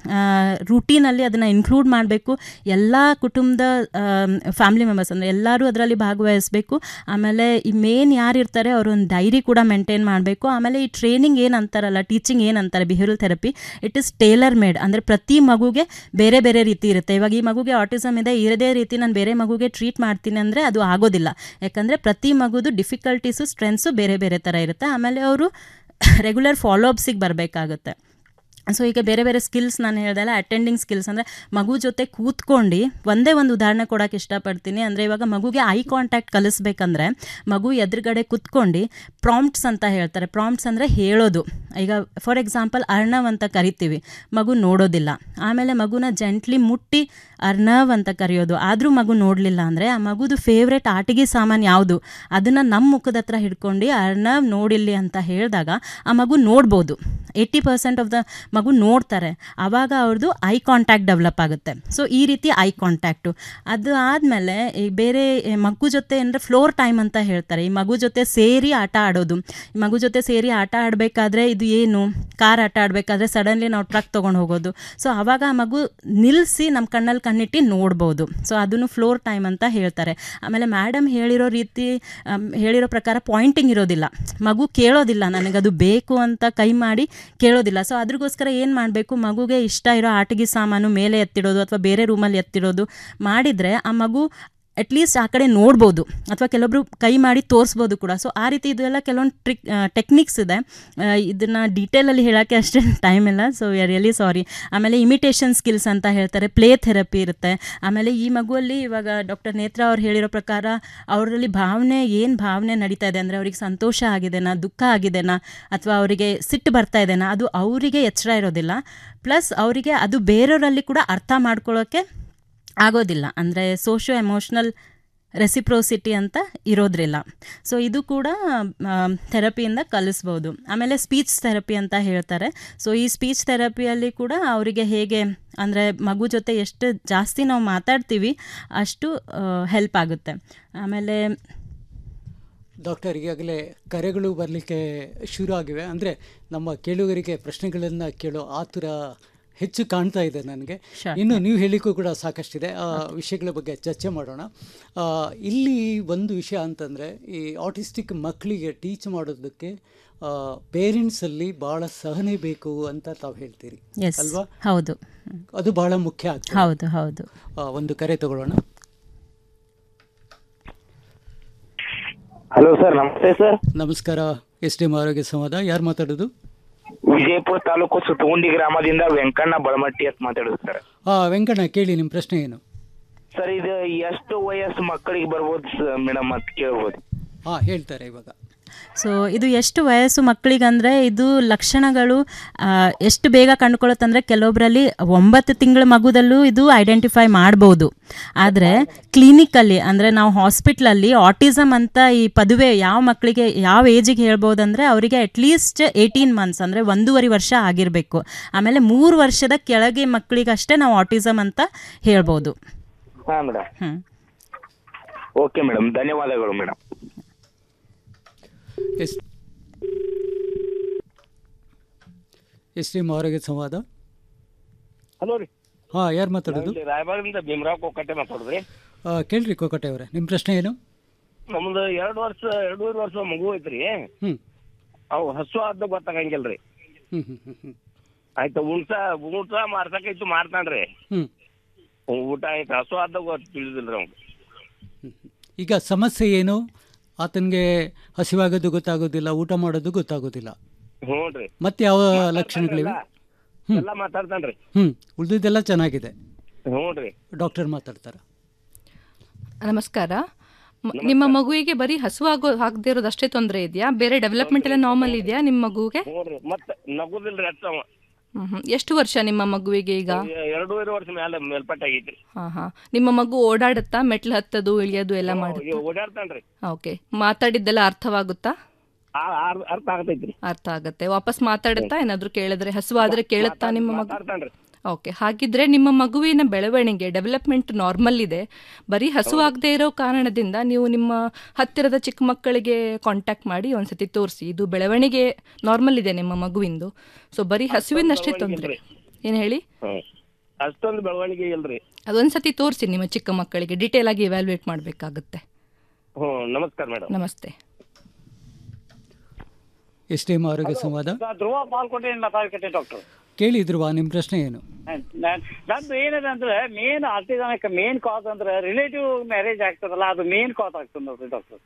ರೂಟೀನಲ್ಲಿ ಅದನ್ನು ಇನ್ಕ್ಲೂಡ್ ಮಾಡಬೇಕು ಎಲ್ಲ ಕುಟುಂಬದ ಫ್ಯಾಮಿಲಿ ಮೆಂಬರ್ಸ್ ಅಂದರೆ ಎಲ್ಲರೂ ಅದರಲ್ಲಿ ಭಾಗವಹಿಸಬೇಕು ಆಮೇಲೆ ಈ ಮೇನ್ ಯಾರು ಇರ್ತಾರೆ ಅವರು ಒಂದು ಡೈರಿ ಕೂಡ ಮೇಂಟೈನ್ ಮಾಡಬೇಕು ಆಮೇಲೆ ಈ ಟ್ರೈನಿಂಗ್ ಏನು ಅಂತಾರಲ್ಲ ಟೀಚಿಂಗ್ ಏನು ಅಂತಾರೆ behavioural therapy it is tailor made ಅಂದರೆ ಪ್ರತಿ ಮಗುಗೆ ಬೇರೆ ಬೇರೆ ರೀತಿ ಇರುತ್ತೆ ಇವಾಗ ಈ ಮಗುಗೆ ಆಟಿಸಮ್ ಇದೆ ಇರದೇ ರೀತಿ ನಾನು ಬೇರೆ ಮಗುಗೆ ಟ್ರೀಟ್ ಮಾಡ್ತೀನಿ ಅಂದರೆ ಅದು ಆಗೋದಿಲ್ಲ ಯಾಕಂದರೆ ಪ್ರತಿ ಮಗುದು ಡಿಫಿಕಲ್ಟೀಸು ಸ್ಟ್ರೆಂತ್ಸು ಬೇರೆ ಬೇರೆ ಥರ ಇರುತ್ತೆ ಆಮೇಲೆ ಅವರು ರೆಗ್ಯುಲರ್ ಫಾಲೋ ಅಪ್ಸಿಗೆ ಬರಬೇಕಾಗುತ್ತೆ ಸೊ ಈಗ ಬೇರೆ ಬೇರೆ ಸ್ಕಿಲ್ಸ್ ನಾನು ಹೇಳ್ದಲ್ಲ ಅಟೆಂಡಿಂಗ್ ಸ್ಕಿಲ್ಸ್ ಅಂದರೆ ಮಗು ಜೊತೆ ಕೂತ್ಕೊಂಡು ಒಂದೇ ಒಂದು ಉದಾಹರಣೆ ಕೊಡೋಕೆ ಇಷ್ಟಪಡ್ತೀನಿ ಅಂದರೆ ಇವಾಗ ಮಗುಗೆ ಐ ಕಾಂಟ್ಯಾಕ್ಟ್ ಕಲಿಸ್ಬೇಕಂದ್ರೆ ಮಗು ಎದುರುಗಡೆ ಕೂತ್ಕೊಂಡು ಪ್ರಾಂಪ್ಟ್ಸ್ ಅಂತ ಹೇಳ್ತಾರೆ ಪ್ರಾಂಪ್ಟ್ಸ್ ಅಂದರೆ ಹೇಳೋದು ಈಗ ಫಾರ್ ಎಕ್ಸಾಂಪಲ್ ಅರ್ಣವ್ ಅಂತ ಕರಿತೀವಿ ಮಗು ನೋಡೋದಿಲ್ಲ ಆಮೇಲೆ ಮಗುನ ಜೆಂಟ್ಲಿ ಮುಟ್ಟಿ ಅರ್ಣವ್ ಅಂತ ಕರೆಯೋದು ಆದರೂ ಮಗು ನೋಡಲಿಲ್ಲ ಅಂದರೆ ಆ ಮಗುದು ಫೇವ್ರೆಟ್ ಆಟಿಗೆ ಸಾಮಾನು ಯಾವುದು ಅದನ್ನು ನಮ್ಮ ಮುಖದ ಹತ್ರ ಹಿಡ್ಕೊಂಡು ಅರ್ಣವ್ ನೋಡಿಲ್ಲಿ ಅಂತ ಹೇಳಿದಾಗ ಆ ಮಗು ನೋಡ್ಬೋದು ಏಯ್ಟಿ ಪರ್ಸೆಂಟ್ ಆಫ್ ದ ಮಗು ನೋಡ್ತಾರೆ ಆವಾಗ ಅವ್ರದ್ದು ಐ ಕಾಂಟ್ಯಾಕ್ಟ್ ಡೆವಲಪ್ ಆಗುತ್ತೆ ಸೊ ಈ ರೀತಿ ಐ ಕಾಂಟ್ಯಾಕ್ಟು ಅದು ಆದಮೇಲೆ ಈ ಬೇರೆ ಈ ಮಗು ಜೊತೆ ಅಂದರೆ ಫ್ಲೋರ್ ಟೈಮ್ ಅಂತ ಹೇಳ್ತಾರೆ ಈ ಮಗು ಜೊತೆ ಸೇರಿ ಆಟ ಆಡೋದು ಈ ಮಗು ಜೊತೆ ಸೇರಿ ಆಟ ಆಡಬೇಕಾದ್ರೆ ಇದು ಏನು ಕಾರ್ ಆಟ ಆಡಬೇಕಾದ್ರೆ ಸಡನ್ಲಿ ನಾವು ಟ್ರಕ್ ತೊಗೊಂಡು ಹೋಗೋದು ಸೊ ಆವಾಗ ಆ ಮಗು ನಿಲ್ಲಿಸಿ ನಮ್ಮ ಕಣ್ಣಲ್ಲಿ ಕಣ್ಣಿಟ್ಟು ನೋಡ್ಬೋದು ಸೊ ಅದನ್ನು ಫ್ಲೋರ್ ಟೈಮ್ ಅಂತ ಹೇಳ್ತಾರೆ ಆಮೇಲೆ ಮೇಡಮ್ ಹೇಳಿರೋ ರೀತಿ ಆಮ್, ಹೇಳಿರೋ ಪ್ರಕಾರ ಪಾಯಿಂಟಿಂಗ್ ಇರೋದಿಲ್ಲ ಮಗು ಕೇಳೋದಿಲ್ಲ ನನಗದು ಬೇಕು ಅಂತ ಕೈ ಮಾಡಿ ಕೇಳೋದಿಲ್ಲ ಸೊ ಅದ್ರಗೋಸ್ಕರ ಏನು ಮಾಡಬೇಕು ಮಗುಗೆ ಇಷ್ಟ ಇರೋ ಆಟಿಗೆ ಸಾಮಾನು ಮೇಲೆ ಎತ್ತಿಡೋದು ಅಥವಾ ಬೇರೆ ರೂಮಲ್ಲಿ ಎತ್ತಿಡೋದು ಮಾಡಿದರೆ ಆ ಮಗು ಅಟ್ಲೀಸ್ಟ್ ಆ ಕಡೆ ನೋಡ್ಬೋದು ಅಥವಾ ಕೆಲವೊಬ್ರು ಕೈ ಮಾಡಿ ತೋರಿಸ್ಬೋದು ಕೂಡ ಸೊ ಆ ರೀತಿ ಇದೆಲ್ಲ ಕೆಲವೊಂದು ಟ್ರಿಕ್ ಟೆಕ್ನಿಕ್ಸ್ ಇದೆ ಇದನ್ನು ಡೀಟೇಲಲ್ಲಿ ಹೇಳೋಕ್ಕೆ ಅಷ್ಟೇ ಟೈಮ್ ಇಲ್ಲ so we are really sorry ಆಮೇಲೆ ಇಮಿಟೇಷನ್ ಸ್ಕಿಲ್ಸ್ ಅಂತ ಹೇಳ್ತಾರೆ ಪ್ಲೇ ಥೆರಪಿ ಇರುತ್ತೆ ಆಮೇಲೆ ಈ ಮಗುವಲ್ಲಿ ಇವಾಗ ಡಾಕ್ಟರ್ ನೇತ್ರ ಅವ್ರು ಹೇಳಿರೋ ಪ್ರಕಾರ ಅವರಲ್ಲಿ ಭಾವನೆ ಏನು ಭಾವನೆ ನಡೀತಾ ಇದೆ ಅಂದರೆ ಅವ್ರಿಗೆ ಸಂತೋಷ ಆಗಿದೆನಾ ದುಃಖ ಆಗಿದೆನಾ ಅಥವಾ ಅವರಿಗೆ ಸಿಟ್ಟು ಬರ್ತಾ ಇದೆನಾ ಅದು ಅವರಿಗೆ ಎಚ್ಚರ ಇರೋದಿಲ್ಲ ಪ್ಲಸ್ ಅವರಿಗೆ ಅದು ಬೇರೆಯವರಲ್ಲಿ ಕೂಡ ಅರ್ಥ ಮಾಡ್ಕೊಳ್ಳೋಕ್ಕೆ ಆಗೋದಿಲ್ಲ ಅಂದರೆ ಸೋಷಿಯೋ ಎಮೋಷ್ನಲ್ ರೆಸಿಪ್ರೋಸಿಟಿ ಅಂತ ಇರೋದ್ರಿಲ್ಲ ಸೊ ಇದು ಕೂಡ ಥೆರಪಿಯಿಂದ ಕಲಿಸ್ಬೋದು ಆಮೇಲೆ ಸ್ಪೀಚ್ ಥೆರಪಿ ಅಂತ ಹೇಳ್ತಾರೆ ಸೊ ಈ ಸ್ಪೀಚ್ ಥೆರಪಿಯಲ್ಲಿ ಕೂಡ ಅವರಿಗೆ ಹೇಗೆ ಅಂದರೆ ಮಗು ಜೊತೆ ಎಷ್ಟು ಜಾಸ್ತಿ ನಾವು ಮಾತಾಡ್ತೀವಿ ಅಷ್ಟು ಹೆಲ್ಪ್ ಆಗುತ್ತೆ ಆಮೇಲೆ ಡಾಕ್ಟರ್ ಈಗಾಗಲೇ ಕರೆಗಳು ಬರಲಿಕ್ಕೆ ಶುರು ಆಗಿವೆ ಅಂದರೆ ನಮ್ಮ ಕೇಳುಗರಿಗೆ ಪ್ರಶ್ನೆಗಳನ್ನು ಕೇಳೋ ಆತುರ ಹೆಚ್ಚು ಕಾಣ್ತಾ ಇದೆ ನನಗೆ Sure. ಇನ್ನು ನೀವು ಹೇಳಿಕ್ಕೂ ಕೂಡ ಸಾಕಷ್ಟಿದೆ ಆ ವಿಷಯಗಳ ಬಗ್ಗೆ ಚರ್ಚೆ ಮಾಡೋಣ ಆ, ಇಲ್ಲಿ ಒಂದು ವಿಷಯ ಅಂತಂದರೆ ಈ ಆಟಿಸ್ಟಿಕ್ ಮಕ್ಕಳಿಗೆ ಟೀಚ್ ಮಾಡೋದಕ್ಕೆ ಪೇರೆಂಟ್ಸಲ್ಲಿ ಭಾಳ ಸಹನೆ ಬೇಕು ಅಂತ ತಾವು ಹೇಳ್ತೀರಿ Yes, ಅಲ್ವಾ ಹೌದು. ಅದು ಬಹಳ ಮುಖ್ಯ ಆಗ್ತದೆ ಹೌದು, ಹೌದು. ಆ, ಒಂದು ಕರೆ ತಗೊಳ್ಳೋಣ ಹಲೋ ಸರ್ ನಮಸ್ತೆ ಸರ್ ನಮಸ್ಕಾರ S T M Arogya Samvada ಯಾರು ಮಾತಾಡೋದು ವಿಜಯಪುರ ತಾಲೂಕು ಸುತ್ತಗುಂಡಿ ಗ್ರಾಮದಿಂದ ವೆಂಕಣ್ಣ ಬಳಮಟ್ಟಿ ಅಂತ ಮಾತಾಡೋದು ಸರ್ ಆ ವೆಂಕಣ್ಣ ಕೇಳಿ ನಿಮ್ಮ ಪ್ರಶ್ನೆ ಏನು ಸರ್ ಇದು ಎಷ್ಟು ವಯಸ್ಸು ಮಕ್ಕಳಿಗೆ ಬರ್ಬೋದು ಮೇಡಮ್ ಅಂತ ಕೇಳ್ಬೋದು ಹಾಂ ಹೇಳ್ತಾರೆ ಇವಾಗ ಸೊ ಇದು ಎಷ್ಟು ವಯಸ್ಸು ಮಕ್ಕಳಿಗಂದರೆ ಇದು ಲಕ್ಷಣಗಳು ಆ, ಎಷ್ಟು ಬೇಗ ಕಂಡುಕೊಳ್ಳುತ್ತಂದರೆ ಕೆಲವೊಬ್ಬರಲ್ಲಿ ಒಂಬತ್ತು ತಿಂಗಳ ಮಗುದಲ್ಲೂ ಇದು ಐಡೆಂಟಿಫೈ ಮಾಡ್ಬೋದು ಆದರೆ ಕ್ಲಿನಿಕಲ್ಲಿ ಅಂದರೆ ನಾವು ಹಾಸ್ಪಿಟ್ಲಲ್ಲಿ ಆಟಿಸಮ್ ಅಂತ ಈ ಪದುವೆ ಯಾವ ಮಕ್ಕಳಿಗೆ ಯಾವ ಏಜಿಗೆ ಹೇಳ್ಬೋದಂದರೆ ಅವರಿಗೆ ಅಟ್ಲೀಸ್ಟ್ ಏಯ್ಟೀನ್ ಮಂತ್ಸ್ ಅಂದರೆ ಒಂದೂವರೆ ವರ್ಷ ಆಗಿರಬೇಕು ಆಮೇಲೆ ಮೂರು ವರ್ಷದ ಕೆಳಗೆ ಮಕ್ಕಳಿಗಷ್ಟೇ ನಾವು ಆಟಿಸಮ್ ಅಂತ ಹೇಳ್ಬೋದು ಹಾ ಮೇಡಮ್ ಹ್ಮ್. ಓಕೆ ಮೇಡಮ್ ಧನ್ಯವಾದಗಳು madam S S T M Arogya Samvada hello ರೀ ಹಾಂ ಯಾರು ಮಾತಾಡೋದು ಇಲ್ಲಿ ರಾಯಬಾಗದಿಂದ ಭೀಮರಾವ್ ಕೊಕ್ಕಟ್ಟೆ ಮಾತಾಡೋದ್ರಿ ಆ, ಕೇಳ್ರಿ ಕೋಕಟೆ ಅವರೇ ನಿಮ್ಮ ಪ್ರಶ್ನೆ ಏನು ನಮ್ದು ಎರಡು ವರ್ಷ ಎರಡೂವರೆ ವರ್ಷ ಮಗು ಐತ್ರಿ ಹ್ಮ್. ಅವು ಹಸು ಆದ ಗೊತ್ತಾಗಂಗಿಲ್ರಿ ಹ್ಞೂ ಹ್ಞೂ ಹ್ಞೂ ಹ್ಞೂ ಆಯ್ತು ಊಟ ಊಟ ಮಾಡ್ಸಕೈತು ಮಾಡ್ತಾನ್ರಿ ಹ್ಮ್. ಊಟ ಆಯ್ತು ಹಸು ಆದ ಗೊತ್ತ ತಿಳಿದಿಲ್ರಿ ಅವ್ನು ಈಗ ಸಮಸ್ಯೆ ಏನು ಆತನಿಗೆ ಹಸಿವಾಗೋದು ಗೊತ್ತಾಗೋದಿಲ್ಲ ಊಟ ಮಾಡೋದು ಗೊತ್ತಾಗೋದಿಲ್ಲ ಹ್ಞೂ ರೀ ಮತ್ತೆ ಯಾವ ಲಕ್ಷಣಗಳಿವೆ ಹ್ಮ್. ಎಲ್ಲ ಮಾತಾಡ್ತಾನ್ರಿ ಹ್ಞೂ ಉಳಿದಿದ್ದೆಲ್ಲ ಚೆನ್ನಾಗಿದೆ ಹ್ಞೂ ರೀ ಡಾಕ್ಟರ್ ಮಾತಾಡ್ತಾರೆ ನಮಸ್ಕಾರ ಮ- ನಿಮ್ಮ ಮಗುವಿಗೆ ಬರೀ ಹಸುವಾಗೋ ಆಗದೆ ಇರೋದಷ್ಟೇ ತೊಂದರೆ ಇದೆಯಾ ಬೇರೆ ಡೆವಲಪ್ಮೆಂಟ್ ಎಲ್ಲ ನಾರ್ಮಲ್ ಇದೆಯಾ ನಿಮ್ಮ ಮಗುವಿಗೆ ಹ್ಞೂ ರೀ ಮತ್ತೆ ನಗುದಿಲ್ರಿ ಅಷ್ಟ ಅವ ಹ್ಮ್ ಹ್ಮ್. ಎಷ್ಟು ವರ್ಷ ನಿಮ್ಮ ಮಗುವಿಗೆ ಈಗ ಎರಡೂವರೆ ವರ್ಷ ಮೇಲೆ ಮೇಲ್ಪಟ್ಟ ಆಗೈತ್ರಿ ಹಾ ಹಾ ನಿಮ್ಮ ಮಗು ಓಡಾಡುತ್ತಾ ಮೆಟ್ಲು ಹತ್ತದು ಇಳಿಯೋದು ಎಲ್ಲ ಮಾಡುತ್ತಾ ಇವ್ ಓಡಾಡ್ತಾನ್ರಿ ಓಕೆ ಮಾತಾಡಿದ್ದೆಲ್ಲ ಅರ್ಥವಾಗುತ್ತಾ ಆ- ಆ- ಅರ್ಥ ಆಗತೈತ್ರಿ ಅರ್ಥ ಆಗತ್ತೆ ವಾಪಸ್ ಮಾತಾಡುತ್ತಾ ಏನಾದ್ರೂ ಕೇಳಿದ್ರೆ ಹಸುವಾದ್ರೆ ಕೇಳುತ್ತಾ ನಿಮ್ಮ ಮಗು ಮಾತಾಡ್ತಾನ್ರಿ ಓಕೆ ಹಾಗಿದ್ರೆ ನಿಮ್ಮ ಮಗುವಿನ ಬೆಳವಣಿಗೆ ಡೆವಲಪ್ಮೆಂಟ್ ನಾರ್ಮಲ್ ಇದೆ ಬರೀ ಹಸುವಾಗದೇ ಇರೋ ಕಾರಣದಿಂದ ನೀವು ನಿಮ್ಮ ಹತ್ತಿರದ ಚಿಕ್ಕ ಮಕ್ಕಳಿಗೆ ಕಾಂಟ್ಯಾಕ್ಟ್ ಮಾಡಿ ಒಂದ್ಸತಿ ತೋರಿಸಿ ಇದು ಬೆಳವಣಿಗೆ ನಾರ್ಮಲ್ ಇದೆ ನಿಮ್ಮ ಮಗುವಿಂದು ಸೊ ಬರೀ ಹಸುವಿನಷ್ಟೇ ತೊಂದರೆ ಏನು ಹೇಳಿ ಹ್ಮ್ ಅಷ್ಟೊಂದು ಬೆಳವಣಿಗೆ ಇಲ್ರಿ ಅದೊಂದ್ಸತಿ ತೋರಿಸಿ ನಿಮ್ಮ ಚಿಕ್ಕ ಮಕ್ಕಳಿಗೆ ಡೀಟೇಲ್ ಆಗಿ ಇವ್ಯಾಲ್ಯೂಯೇಟ್ ಮಾಡಬೇಕಾಗುತ್ತೆ ಹ್ಞೂ ನಮಸ್ಕಾರ ಮೇಡಮ್ ನಮಸ್ತೆ ಎಸ್ ಟಿ ಎಂ ಆರೋಗ್ಯ ಸಂವಾದ ಧ್ರುವ ಪಾಲ್ಕೊಟ್ಟೆ ಮಾತಾಡ್ಕತ್ತೆ ಡಾಕ್ಟರ್ ಕೇಳಿದ್ರುವ ನಿಮ್ಮ ಪ್ರಶ್ನೆ ಏನು ನಂದು ಏನಿದೆ ಅಂದ್ರೆ ಮೇನ್ ಆರ್ಟಿಸಮಕ್ಕೆ ಮೇನ್ ಕಾಸ್ ಅಂದ್ರೆ ರಿಲೇಟಿವ್ ಮ್ಯಾರೇಜ್ ಆಗ್ತದಲ್ಲ ಅದು ಮೇನ್ ಕಾಸ್ ಆಗ್ತದೆ ನೋಡ್ರಿ ಡಾಕ್ಟರ್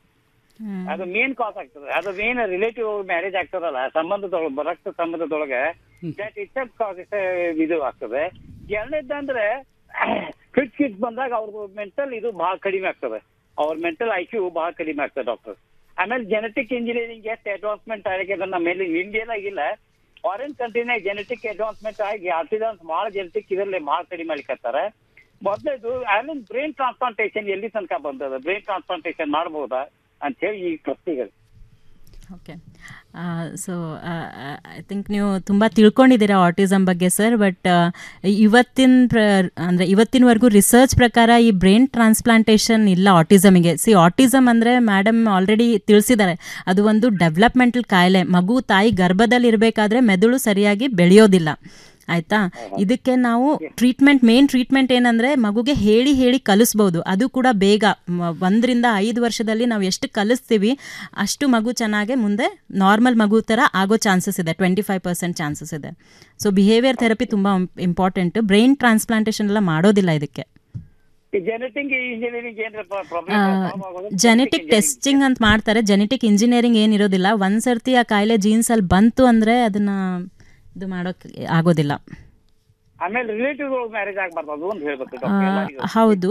ಅದು ಮೇನ್ ಕಾಸ್ ಆಗ್ತದೆ ಅದು ಮೇನ್ ರಿಲೇಟಿವ್ ಮ್ಯಾರೇಜ್ ಆಗ್ತದಲ್ಲ ಸಂಬಂಧದೊಳಗೆ ರಕ್ತ ಸಂಬಂಧದೊಳಗೆ ದಟ್ ಇಟ್ಸ್ ಕಾಸ್ ಇದು ಆಗ್ತದೆ ಎರಡನೇದಂದ್ರೆ ಫಿಟ್ ಕಿಡ್ಸ್ ಬಂದಾಗ ಅವ್ರದ್ದು ಮೆಂಟಲ್ ಇದು ಬಹಳ ಕಡಿಮೆ ಆಗ್ತದೆ ಅವ್ರ ಮೆಂಟಲ್ ಐ ಕ್ಯೂ ಬಹಳ ಕಡಿಮೆ ಆಗ್ತದೆ ಡಾಕ್ಟರ್ ಆಮೇಲೆ ಜೆನೆಟಿಕ್ ಇಂಜಿನಿಯರಿಂಗ್ ಎಷ್ಟು ಅಡ್ವಾನ್ಸ್ಮೆಂಟ್ ಆಗಿದೆ ನಮ್ಮ ಮೇಲೆ ಇಂಡಿಯಾದಾಗಿಲ್ಲ ಫಾರಿನ್ ಕಂಟ್ರಿನಾಗ ಜೆನೆಟಿಕ್ ಅಡ್ವಾನ್ಸ್ಮೆಂಟ್ ಆಗಿ ಆರ್ಟಿಸನ್ಸ್ ಭಾಳ ಜೆನೆಟಿಕ್ ಇದರಲ್ಲಿ ಭಾಳ ಕಡಿಮೆ ಮಾಡ್ಲಿಕತ್ತಾರೆ ಮೊದಲೇದು ಐಲನ್ ಬ್ರೈನ್ ಟ್ರಾನ್ಸ್ಪ್ಲಾಂಟೇಶನ್ ಎಲ್ಲಿ ತನಕ ಬಂದದ ಬ್ರೈನ್ ಟ್ರಾನ್ಸ್ಪ್ಲಾಂಟೇಶನ್ ಮಾಡ್ಬೋದಾ ಅಂತ ಹೇಳಿ ಈ ಪ್ರಶ್ನೆಗಳು ಓಕೆ ಸೊ ಐ ಥಿಂಕ್ ನೀವು ತುಂಬ ತಿಳ್ಕೊಂಡಿದ್ದೀರಾ ಆಟಿಸಮ್ ಬಗ್ಗೆ ಸರ್ ಬಟ್ ಇವತ್ತಿನ ಪ್ರ ಅಂದರೆ ಇವತ್ತಿನವರೆಗೂ ರಿಸರ್ಚ್ ಪ್ರಕಾರ ಈ ಬ್ರೈನ್ ಟ್ರಾನ್ಸ್ಪ್ಲಾಂಟೇಷನ್ ಇಲ್ಲ ಆಟಿಸಮಿಗೆ ಸಿ ಆಟಿಸಮ್ ಅಂದರೆ ಮೇಡಮ್ ಆಲ್ರೆಡಿ ತಿಳಿಸಿದ್ದಾರೆ ಅದು ಒಂದು ಡೆವಲಪ್ಮೆಂಟಲ್ ಕಾಯಿಲೆ ಮಗು ತಾಯಿ ಗರ್ಭದಲ್ಲಿ ಇರಬೇಕಾದ್ರೆ ಮೆದುಳು ಸರಿಯಾಗಿ ಬೆಳೆಯೋದಿಲ್ಲ ಆಯ್ತಾ ಇದಕ್ಕೆ ನಾವು ಟ್ರೀಟ್ಮೆಂಟ್ ಮೇನ್ ಟ್ರೀಟ್ಮೆಂಟ್ ಏನಂದ್ರೆ ಮಗುಗೆ ಹೇಳಿ ಹೇಳಿ ಕಲಿಸ್ಬೋದು ಅದು ಕೂಡ ಬೇಗ ಮ- ಒಂದರಿಂದ ಐದು ವರ್ಷದಲ್ಲಿ ನಾವು ಎಷ್ಟು ಕಲಿಸ್ತೀವಿ ಅಷ್ಟು ಮಗು ಚೆನ್ನಾಗಿ ಮುಂದೆ ನಾರ್ಮಲ್ ಮಗು ಥರ ಆಗೋ ಚಾನ್ಸಸ್ ಇದೆ ಟ್ವೆಂಟಿ ಫೈವ್ ಪರ್ಸೆಂಟ್ ಚಾನ್ಸಸ್ ಇದೆ ಸೊ ಬಿಹೇವಿಯರ್ ಥೆರಪಿ ತುಂಬ ಇಂಪಾರ್ಟೆಂಟ್ ಬ್ರೈನ್ ಟ್ರಾನ್ಸ್ಪ್ಲಾಂಟೇಷನ್ ಎಲ್ಲ ಮಾಡೋದಿಲ್ಲ ಇದಕ್ಕೆ ಜೆನೆಟಿಕ್ ಇಂಜಿನಿಯರಿಂಗ್ ಏನ್ರ ಪ್ರಾಬ್ಲಮ್ ಜೆನೆಟಿಕ್ ಟೆಸ್ಟಿಂಗ್ ಅಂತ ಮಾಡ್ತಾರೆ ಜೆನೆಟಿಕ್ ಇಂಜಿನಿಯರಿಂಗ್ ಏನಿರೋದಿಲ್ಲ ಒಂದು ಸರ್ತಿ ಆ ಕಾಯಿಲೆ ಜೀನ್ಸಲ್ಲಿ ಬಂತು ಅಂದರೆ ಅದನ್ನು ಇದು ಮಾಡೋಕ್ಕೆ ಆಗೋದಿಲ್ಲ ಆಮೇಲೆ ರಿಲೇಟಿವ್ ಮ್ಯಾರೇಜ್ ಆಗ್ಬಾರ್ದು ಅದು ಒಂದು ಹೇಳ್ಬೇಕು ಆ, ಡಾಕ್ಟರ್ ಎಲ್ಲರಿಗೂ ಹೌದು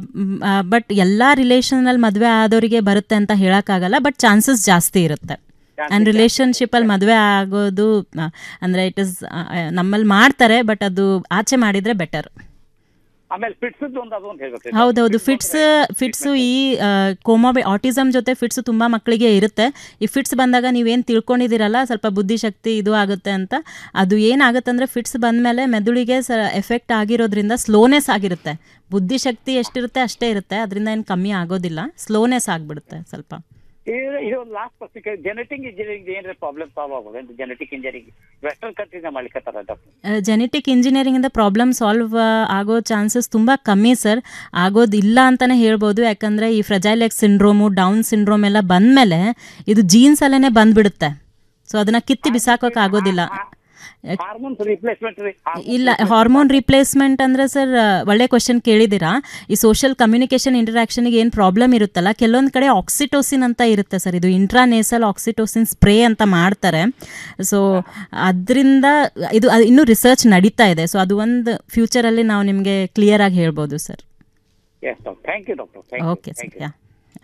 ಬಟ್ ಎಲ್ಲ ರಿಲೇಷನಲ್ಲಿ ಮದುವೆ ಆದವರಿಗೆ ಬರುತ್ತೆ ಅಂತ ಹೇಳೋಕ್ಕಾಗಲ್ಲ ಬಟ್ ಚಾನ್ಸಸ್ ಜಾಸ್ತಿ ಇರುತ್ತೆ ಆ್ಯಂಡ್ ರಿಲೇಷನ್ಶಿಪ್ಪಲ್ಲಿ ಮದುವೆ ಆಗೋದು ಆ, ಅಂದ್ರೆ ಇಟ್ ಇಸ್ ನಮ್ಮಲ್ಲಿ ಮಾಡ್ತಾರೆ ಬಟ್ ಅದು ಆಚೆ ಮಾಡಿದರೆ ಬೆಟರ್ ಆಮೇಲೆ ಫಿಟ್ಸ್ ಒಂದು ಅದು ಒಂದು ಹೇಳ್ಬೇಕು ಹೌದೌದು ಫಿಟ್ಸ್ ಫಿಟ್ಸು ಈ ಕೋಮಾಬಿ ಆಟಿಸಮ್ ಜೊತೆ ಫಿಟ್ಸ್ ತುಂಬ ಮಕ್ಕಳಿಗೆ ಇರುತ್ತೆ ಈ ಫಿಟ್ಸ್ ಬಂದಾಗ ನೀವೇನು ತಿಳ್ಕೊಂಡಿದ್ದೀರಲ್ಲ ಸ್ವಲ್ಪ ಬುದ್ಧಿಶಕ್ತಿ ಇದು ಆಗುತ್ತೆ ಅಂತ ಅದು ಏನಾಗುತ್ತೆ ಅಂದರೆ ಫಿಟ್ಸ್ ಬಂದಮೇಲೆ ಮೆದುಳಿಗೆ ಸ ಎಫೆಕ್ಟ್ ಆಗಿರೋದ್ರಿಂದ ಸ್ಲೋನೆಸ್ ಆಗಿರುತ್ತೆ ಬುದ್ಧಿಶಕ್ತಿ ಎಷ್ಟಿರುತ್ತೆ ಅಷ್ಟೇ ಇರುತ್ತೆ ಅದರಿಂದ ಏನು ಕಮ್ಮಿ ಆಗೋದಿಲ್ಲ ಸ್ಲೋನೆಸ್ ಆಗಿಬಿಡುತ್ತೆ ಸ್ವಲ್ಪ ಇದು ಇದು ಒಂದು ಲಾಸ್ಟ್ ಪ್ರಶ್ನೆ ಜೆನೆಟಿಕ್ ಇಂಜಿನಿಯರಿಂಗ್ ಏನಾರ ಪ್ರಾಬ್ಲಮ್ ಸಾಲ್ವ್ ಆಗೋದು ಜೆನೆಟಿಕ್ ಇಂಜಿನಿಯರಿಂಗ್ ವೆಸ್ಟರ್ನ್ ಕಂಟ್ರಿನ ಮಾಡ್ಲಿಕ್ಕತ್ತಾರ ಡಾಕ್ಟರ್ ಜೆನೆಟಿಕ್ ಇಂಜಿನಿಯರಿಂಗಿಂದ ಪ್ರಾಬ್ಲಮ್ ಸಾಲ್ವ್ ಆಗೋ ಚಾನ್ಸಸ್ ತುಂಬ ಕಮ್ಮಿ ಸರ್ ಆಗೋದಿಲ್ಲ ಅಂತಲೇ ಹೇಳ್ಬೋದು ಯಾಕಂದರೆ ಈ fragile X syndrome Down syndrome ಎಲ್ಲ ಬಂದಮೇಲೆ ಇದು ಜೀನ್ಸಲ್ಲೇ ಬಂದ್ಬಿಡುತ್ತೆ ಸೊ ಅದನ್ನು ಕಿತ್ತಿ ಬಿಸಾಕೋಕೆ ಆಗೋದಿಲ್ಲ ಹಾರ್ಮೋನ್ಸ್ ರಿಪ್ಲೇಸ್ಮೆಂಟ್ ರೀ ಇಲ್ಲ ಹಾರ್ಮೋನ್ ರಿಪ್ಲೇಸ್ಮೆಂಟ್ ಅಂದರೆ ಸರ್ ಒಳ್ಳೆ ಕ್ವಶನ್ ಕೇಳಿದ್ದೀರಾ ಈ ಸೋಷಿಯಲ್ ಕಮ್ಯುನಿಕೇಷನ್ ಇಂಟರಾಕ್ಷನ್ಗೆ ಏನು ಪ್ರಾಬ್ಲಮ್ ಇರುತ್ತಲ್ಲ ಕೆಲವೊಂದು ಕಡೆ ಆಕ್ಸಿಟೋಸಿನ್ ಅಂತ ಇರುತ್ತೆ ಸರ್ ಇದು ಇಂಟ್ರಾನೇಸಲ್ ಆಕ್ಸಿಟೋಸಿನ್ ಸ್ಪ್ರೇ ಅಂತ ಮಾಡ್ತಾರೆ ಸೊ ಅದರಿಂದ ಇದು ಅದು ಇನ್ನೂ ರಿಸರ್ಚ್ ನಡೀತಾ ಇದೆ ಸೊ ಅದು ಒಂದು ಫ್ಯೂಚರಲ್ಲಿ ನಾವು ನಿಮಗೆ ಕ್ಲಿಯರ್ ಆಗಿ ಹೇಳ್ಬೋದು sir yes doctor thank you doctor thank you okay sir yeah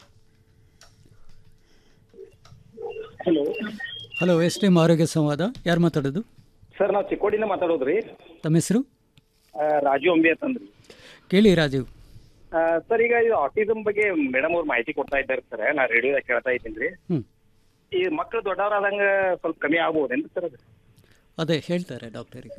hello hello S T Arogya Samvada ಯಾರು ಮಾತಾಡೋದು ಸರ್ ನಾವು ಚಿಕ್ಕೋಡಿನ ಮಾತಾಡೋದ್ರಿ ತಮ್ಮ ಹೆಸರು ಆ, ರಾಜು ಅಂಬಿ ಅಂತಂದ್ರಿ ಕೇಳಿ ರಾಜೀವ್ ಆ, ಸರ್ ಈಗ ಇದು ಆಟಿಸಮ್ ಬಗ್ಗೆ ಮೇಡಮ್ ಅವ್ರು ಮಾಹಿತಿ ಕೊಡ್ತಾ ಇದ್ದಾರೆ ಸರ್ ನಾ ರೇಡಿಯೋದಾಗ ಕೇಳ್ತಾ ಇದ್ದೀನಿ ರೀ ಹ್ಮ್. ಈ ಮಕ್ಕಳು ದೊಡ್ಡವರಾದಂಗ ಸ್ವಲ್ಪ ಕಮ್ಮಿ ಆಗ್ಬೋದೇನ್ರಿ ಸರ್ ಅದು ಅದೇ ಹೇಳ್ತಾರೆ ಡಾಕ್ಟರ್ ಈಗ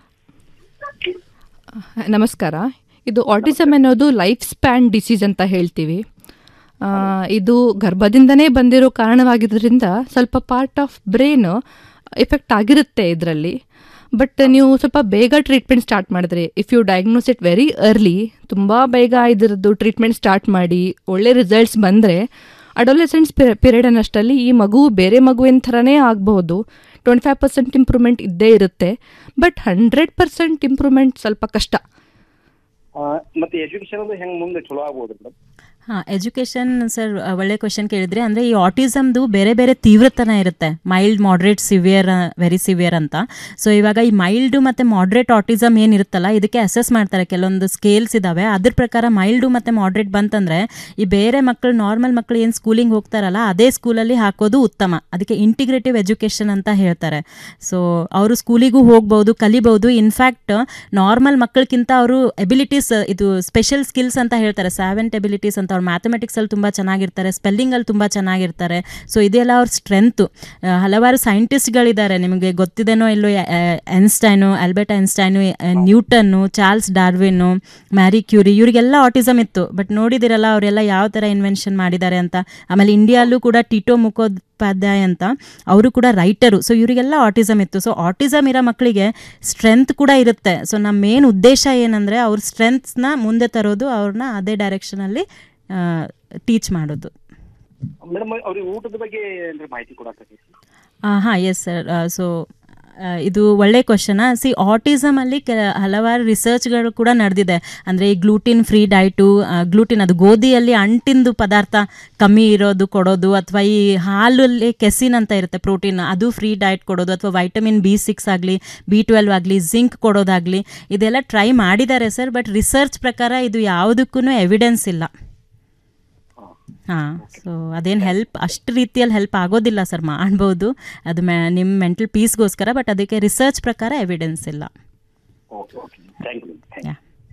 ನಮಸ್ಕಾರ ಇದು ಆಟಿಸಮ್ ಅನ್ನೋದು ಲೈಫ್ ಸ್ಪ್ಯಾನ್ ಡಿಸೀಸ್ ಅಂತ ಹೇಳ್ತೀವಿ ಆ, ಇದು ಗರ್ಭದಿಂದನೇ ಬಂದಿರೋ ಕಾರಣವಾಗಿದ್ದರಿಂದ ಸ್ವಲ್ಪ ಪಾರ್ಟ್ ಆಫ್ ಬ್ರೈನ್ ಎಫೆಕ್ಟ್ ಆಗಿರುತ್ತೆ ಇದರಲ್ಲಿ ಬಟ್ ನೀವು ಸ್ವಲ್ಪ ಬೇಗ ಟ್ರೀಟ್ಮೆಂಟ್ ಸ್ಟಾರ್ಟ್ ಮಾಡಿದ್ರೆ if you diagnose it very early ತುಂಬ ಬೇಗ ಇದರದ್ದು ಟ್ರೀಟ್ಮೆಂಟ್ ಸ್ಟಾರ್ಟ್ ಮಾಡಿ ಒಳ್ಳೆ ರಿಸಲ್ಟ್ಸ್ ಬಂದರೆ ಅಡೋಲೆಸೆಂಟ್ಸ್ ಪೀರಿಯಡ್ ಅನ್ನಷ್ಟರಲ್ಲಿ ಈ ಮಗು ಬೇರೆ ಮಗುವಿನ ಥರನೇ ಆಗಬಹುದು ಟ್ವೆಂಟಿ ಫೈವ್ ಪರ್ಸೆಂಟ್ ಇಂಪ್ರೂವ್ಮೆಂಟ್ ಇದ್ದೇ ಇರುತ್ತೆ ಬಟ್ ಹಂಡ್ರೆಡ್ ಪರ್ಸೆಂಟ್ ಇಂಪ್ರೂವ್ಮೆಂಟ್ ಸ್ವಲ್ಪ ಕಷ್ಟ ಆ, ಮತ್ತೆ ಎಜುಕೇಶನ್ ಅದು ಹೆಂಗ್ ಮುಂದೆ ಚಲೋ ಆಗ್ಬೋದು ಮೇಡಮ್ ಹಾಂ ಎಜುಕೇಷನ್ ಸರ್ ಒಳ್ಳೆ ಕ್ವಶನ್ ಕೇಳಿದ್ರಿ ಅಂದರೆ ಈ ಆಟಿಸಮ್ದು ಬೇರೆ ಬೇರೆ ತೀವ್ರತನ ಇರುತ್ತೆ mild moderate severe very severe ಅಂತ ಸೊ ಇವಾಗ ಈ ಮೈಲ್ಡು ಮತ್ತು ಮಾಡ್ರೇಟ್ ಆಟಿಸಮ್ ಏನಿರುತ್ತಲ್ಲ ಇದಕ್ಕೆ ಅಸೆಸ್ ಮಾಡ್ತಾರೆ ಕೆಲವೊಂದು ಸ್ಕೇಲ್ಸ್ ಇದ್ದಾವೆ ಅದ್ರ ಪ್ರಕಾರ ಮೈಲ್ಡು ಮತ್ತು ಮಾಡ್ರೇಟ್ ಬಂತಂದರೆ ಈ ಬೇರೆ ಮಕ್ಕಳು ನಾರ್ಮಲ್ ಮಕ್ಕಳು ಏನು ಸ್ಕೂಲಿಂಗ್ ಹೋಗ್ತಾರಲ್ಲ ಅದೇ ಸ್ಕೂಲಲ್ಲಿ ಹಾಕೋದು ಉತ್ತಮ ಅದಕ್ಕೆ ಇಂಟಿಗ್ರೇಟಿವ್ ಎಜುಕೇಷನ್ ಅಂತ ಹೇಳ್ತಾರೆ ಸೊ ಅವರು ಸ್ಕೂಲಿಗೂ ಹೋಗ್ಬೋದು ಕಲಿಬೋದು ಇನ್ಫ್ಯಾಕ್ಟ್ ನಾರ್ಮಲ್ ಮಕ್ಕಳಿಗಿಂತ ಅವರು ಎಬಿಲಿಟೀಸ್ ಇದು ಸ್ಪೆಷಲ್ ಸ್ಕಿಲ್ಸ್ ಅಂತ ಹೇಳ್ತಾರೆ ಸ್ಯಾವೆಂಟ್ ಎಬಿಲಿಟೀಸ್ ಅಂತ ಅವ್ರು ಮ್ಯಾಥಮೆಟಿಕ್ಸಲ್ಲಿ ತುಂಬ ಚೆನ್ನಾಗಿರ್ತಾರೆ ಸ್ಪೆಲ್ಲಿಂಗಲ್ಲಿ ತುಂಬ ಚೆನ್ನಾಗಿರ್ತಾರೆ ಸೊ ಇದೆಲ್ಲ ಅವ್ರ ಸ್ಟ್ರೆಂತು ಹಲವಾರು ಸೈಂಟಿಸ್ಟ್ಗಳಿದ್ದಾರೆ ನಿಮಗೆ ಗೊತ್ತಿದೆನೋ ಇಲ್ಲೋ Einstein Albert Einstein Newton Charles Darwin Marie Curie ಇವರಿಗೆಲ್ಲ ಆಟಿಸಮ್ ಇತ್ತು ಬಟ್ ನೋಡಿದಿರಲ್ಲ ಅವರೆಲ್ಲ ಯಾವ ಥರ ಇನ್ವೆನ್ಷನ್ ಮಾಡಿದ್ದಾರೆ ಅಂತ ಆಮೇಲೆ ಇಂಡಿಯಾಲ್ಲೂ ಕೂಡ ಟಿಟೋ ಮುಖೋಪಾಧ್ಯಾಯ ಅಂತ ಅವರು ಕೂಡ ರೈಟರು ಸೊ ಇವರಿಗೆಲ್ಲ ಆಟಿಸಮ್ ಇತ್ತು ಸೊ ಆಟಿಸಮ್ ಇರೋ ಮಕ್ಕಳಿಗೆ ಸ್ಟ್ರೆಂತ್ ಕೂಡ ಇರುತ್ತೆ ಸೊ ನಮ್ಮ ಮೇನ್ ಉದ್ದೇಶ ಏನಂದರೆ ಅವ್ರ ಸ್ಟ್ರೆಂತ್ಸ್ನ ಮುಂದೆ ತರೋದು ಅವ್ರನ್ನ ಅದೇ ಡೈರೆಕ್ಷನಲ್ಲಿ ಟೀಚ್ ಮಾಡೋದು ಮೇಡಮ್ ಅವ್ರಿಗೆ ಊಟದ ಬಗ್ಗೆ ಏನ್ರಿ ಮಾಹಿತಿ ಕೊಡಕ್ಕೆ ಹಾಂ ಎಸ್ ಸರ್ ಸೊ ಇದು ಒಳ್ಳೆ ಕ್ವಶನ ಸಿ ಆಟಿಸಮಲ್ಲಿ ಕೆ ಹಲವಾರು ರಿಸರ್ಚ್ಗಳು ಕೂಡ ನಡೆದಿದೆ ಅಂದರೆ ಈ ಗ್ಲೂಟಿನ್ ಫ್ರೀ ಡೈಟು ಗ್ಲೂಟಿನ್ ಅದು ಗೋಧಿಯಲ್ಲಿ ಅಂಟಿಂದು ಪದಾರ್ಥ ಕಮ್ಮಿ ಇರೋದು ಕೊಡೋದು ಅಥವಾ ಈ ಹಾಲಲ್ಲಿ ಕೆಸಿನ್ ಅಂತ ಇರುತ್ತೆ ಪ್ರೋಟೀನ್ ಅದು ಫ್ರೀ ಡಯಟ್ ಕೊಡೋದು ಅಥವಾ ವೈಟಮಿನ್ ಬಿ ಸಿಕ್ಸ್ ಆಗಲಿ ಬಿ ಟ್ವೆಲ್ವ್ ಆಗಲಿ ಜಿಂಕ್ ಕೊಡೋದಾಗಲಿ ಇದೆಲ್ಲ ಟ್ರೈ ಮಾಡಿದ್ದಾರೆ ಸರ್ ಬಟ್ ರಿಸರ್ಚ್ ಪ್ರಕಾರ ಇದು ಯಾವುದಕ್ಕೂ ಎವಿಡೆನ್ಸ್ ಇಲ್ಲ ಹಾಂ ಸೊ ಅದೇನು ಹೆಲ್ಪ್ ಅಷ್ಟು ರೀತಿಯಲ್ಲಿ ಹೆಲ್ಪ್ ಆಗೋದಿಲ್ಲ ಸರ್ ಮಾಡ್ಬೋದು ಅದು ಮೆ ನಿಮ್ಮ ಮೆಂಟಲ್ ಪೀಸ್ಗೋಸ್ಕರ ಬಟ್ ಅದಕ್ಕೆ ರಿಸರ್ಚ್ ಪ್ರಕಾರ ಎವಿಡೆನ್ಸ್ ಇಲ್ಲ okay okay thank you yeah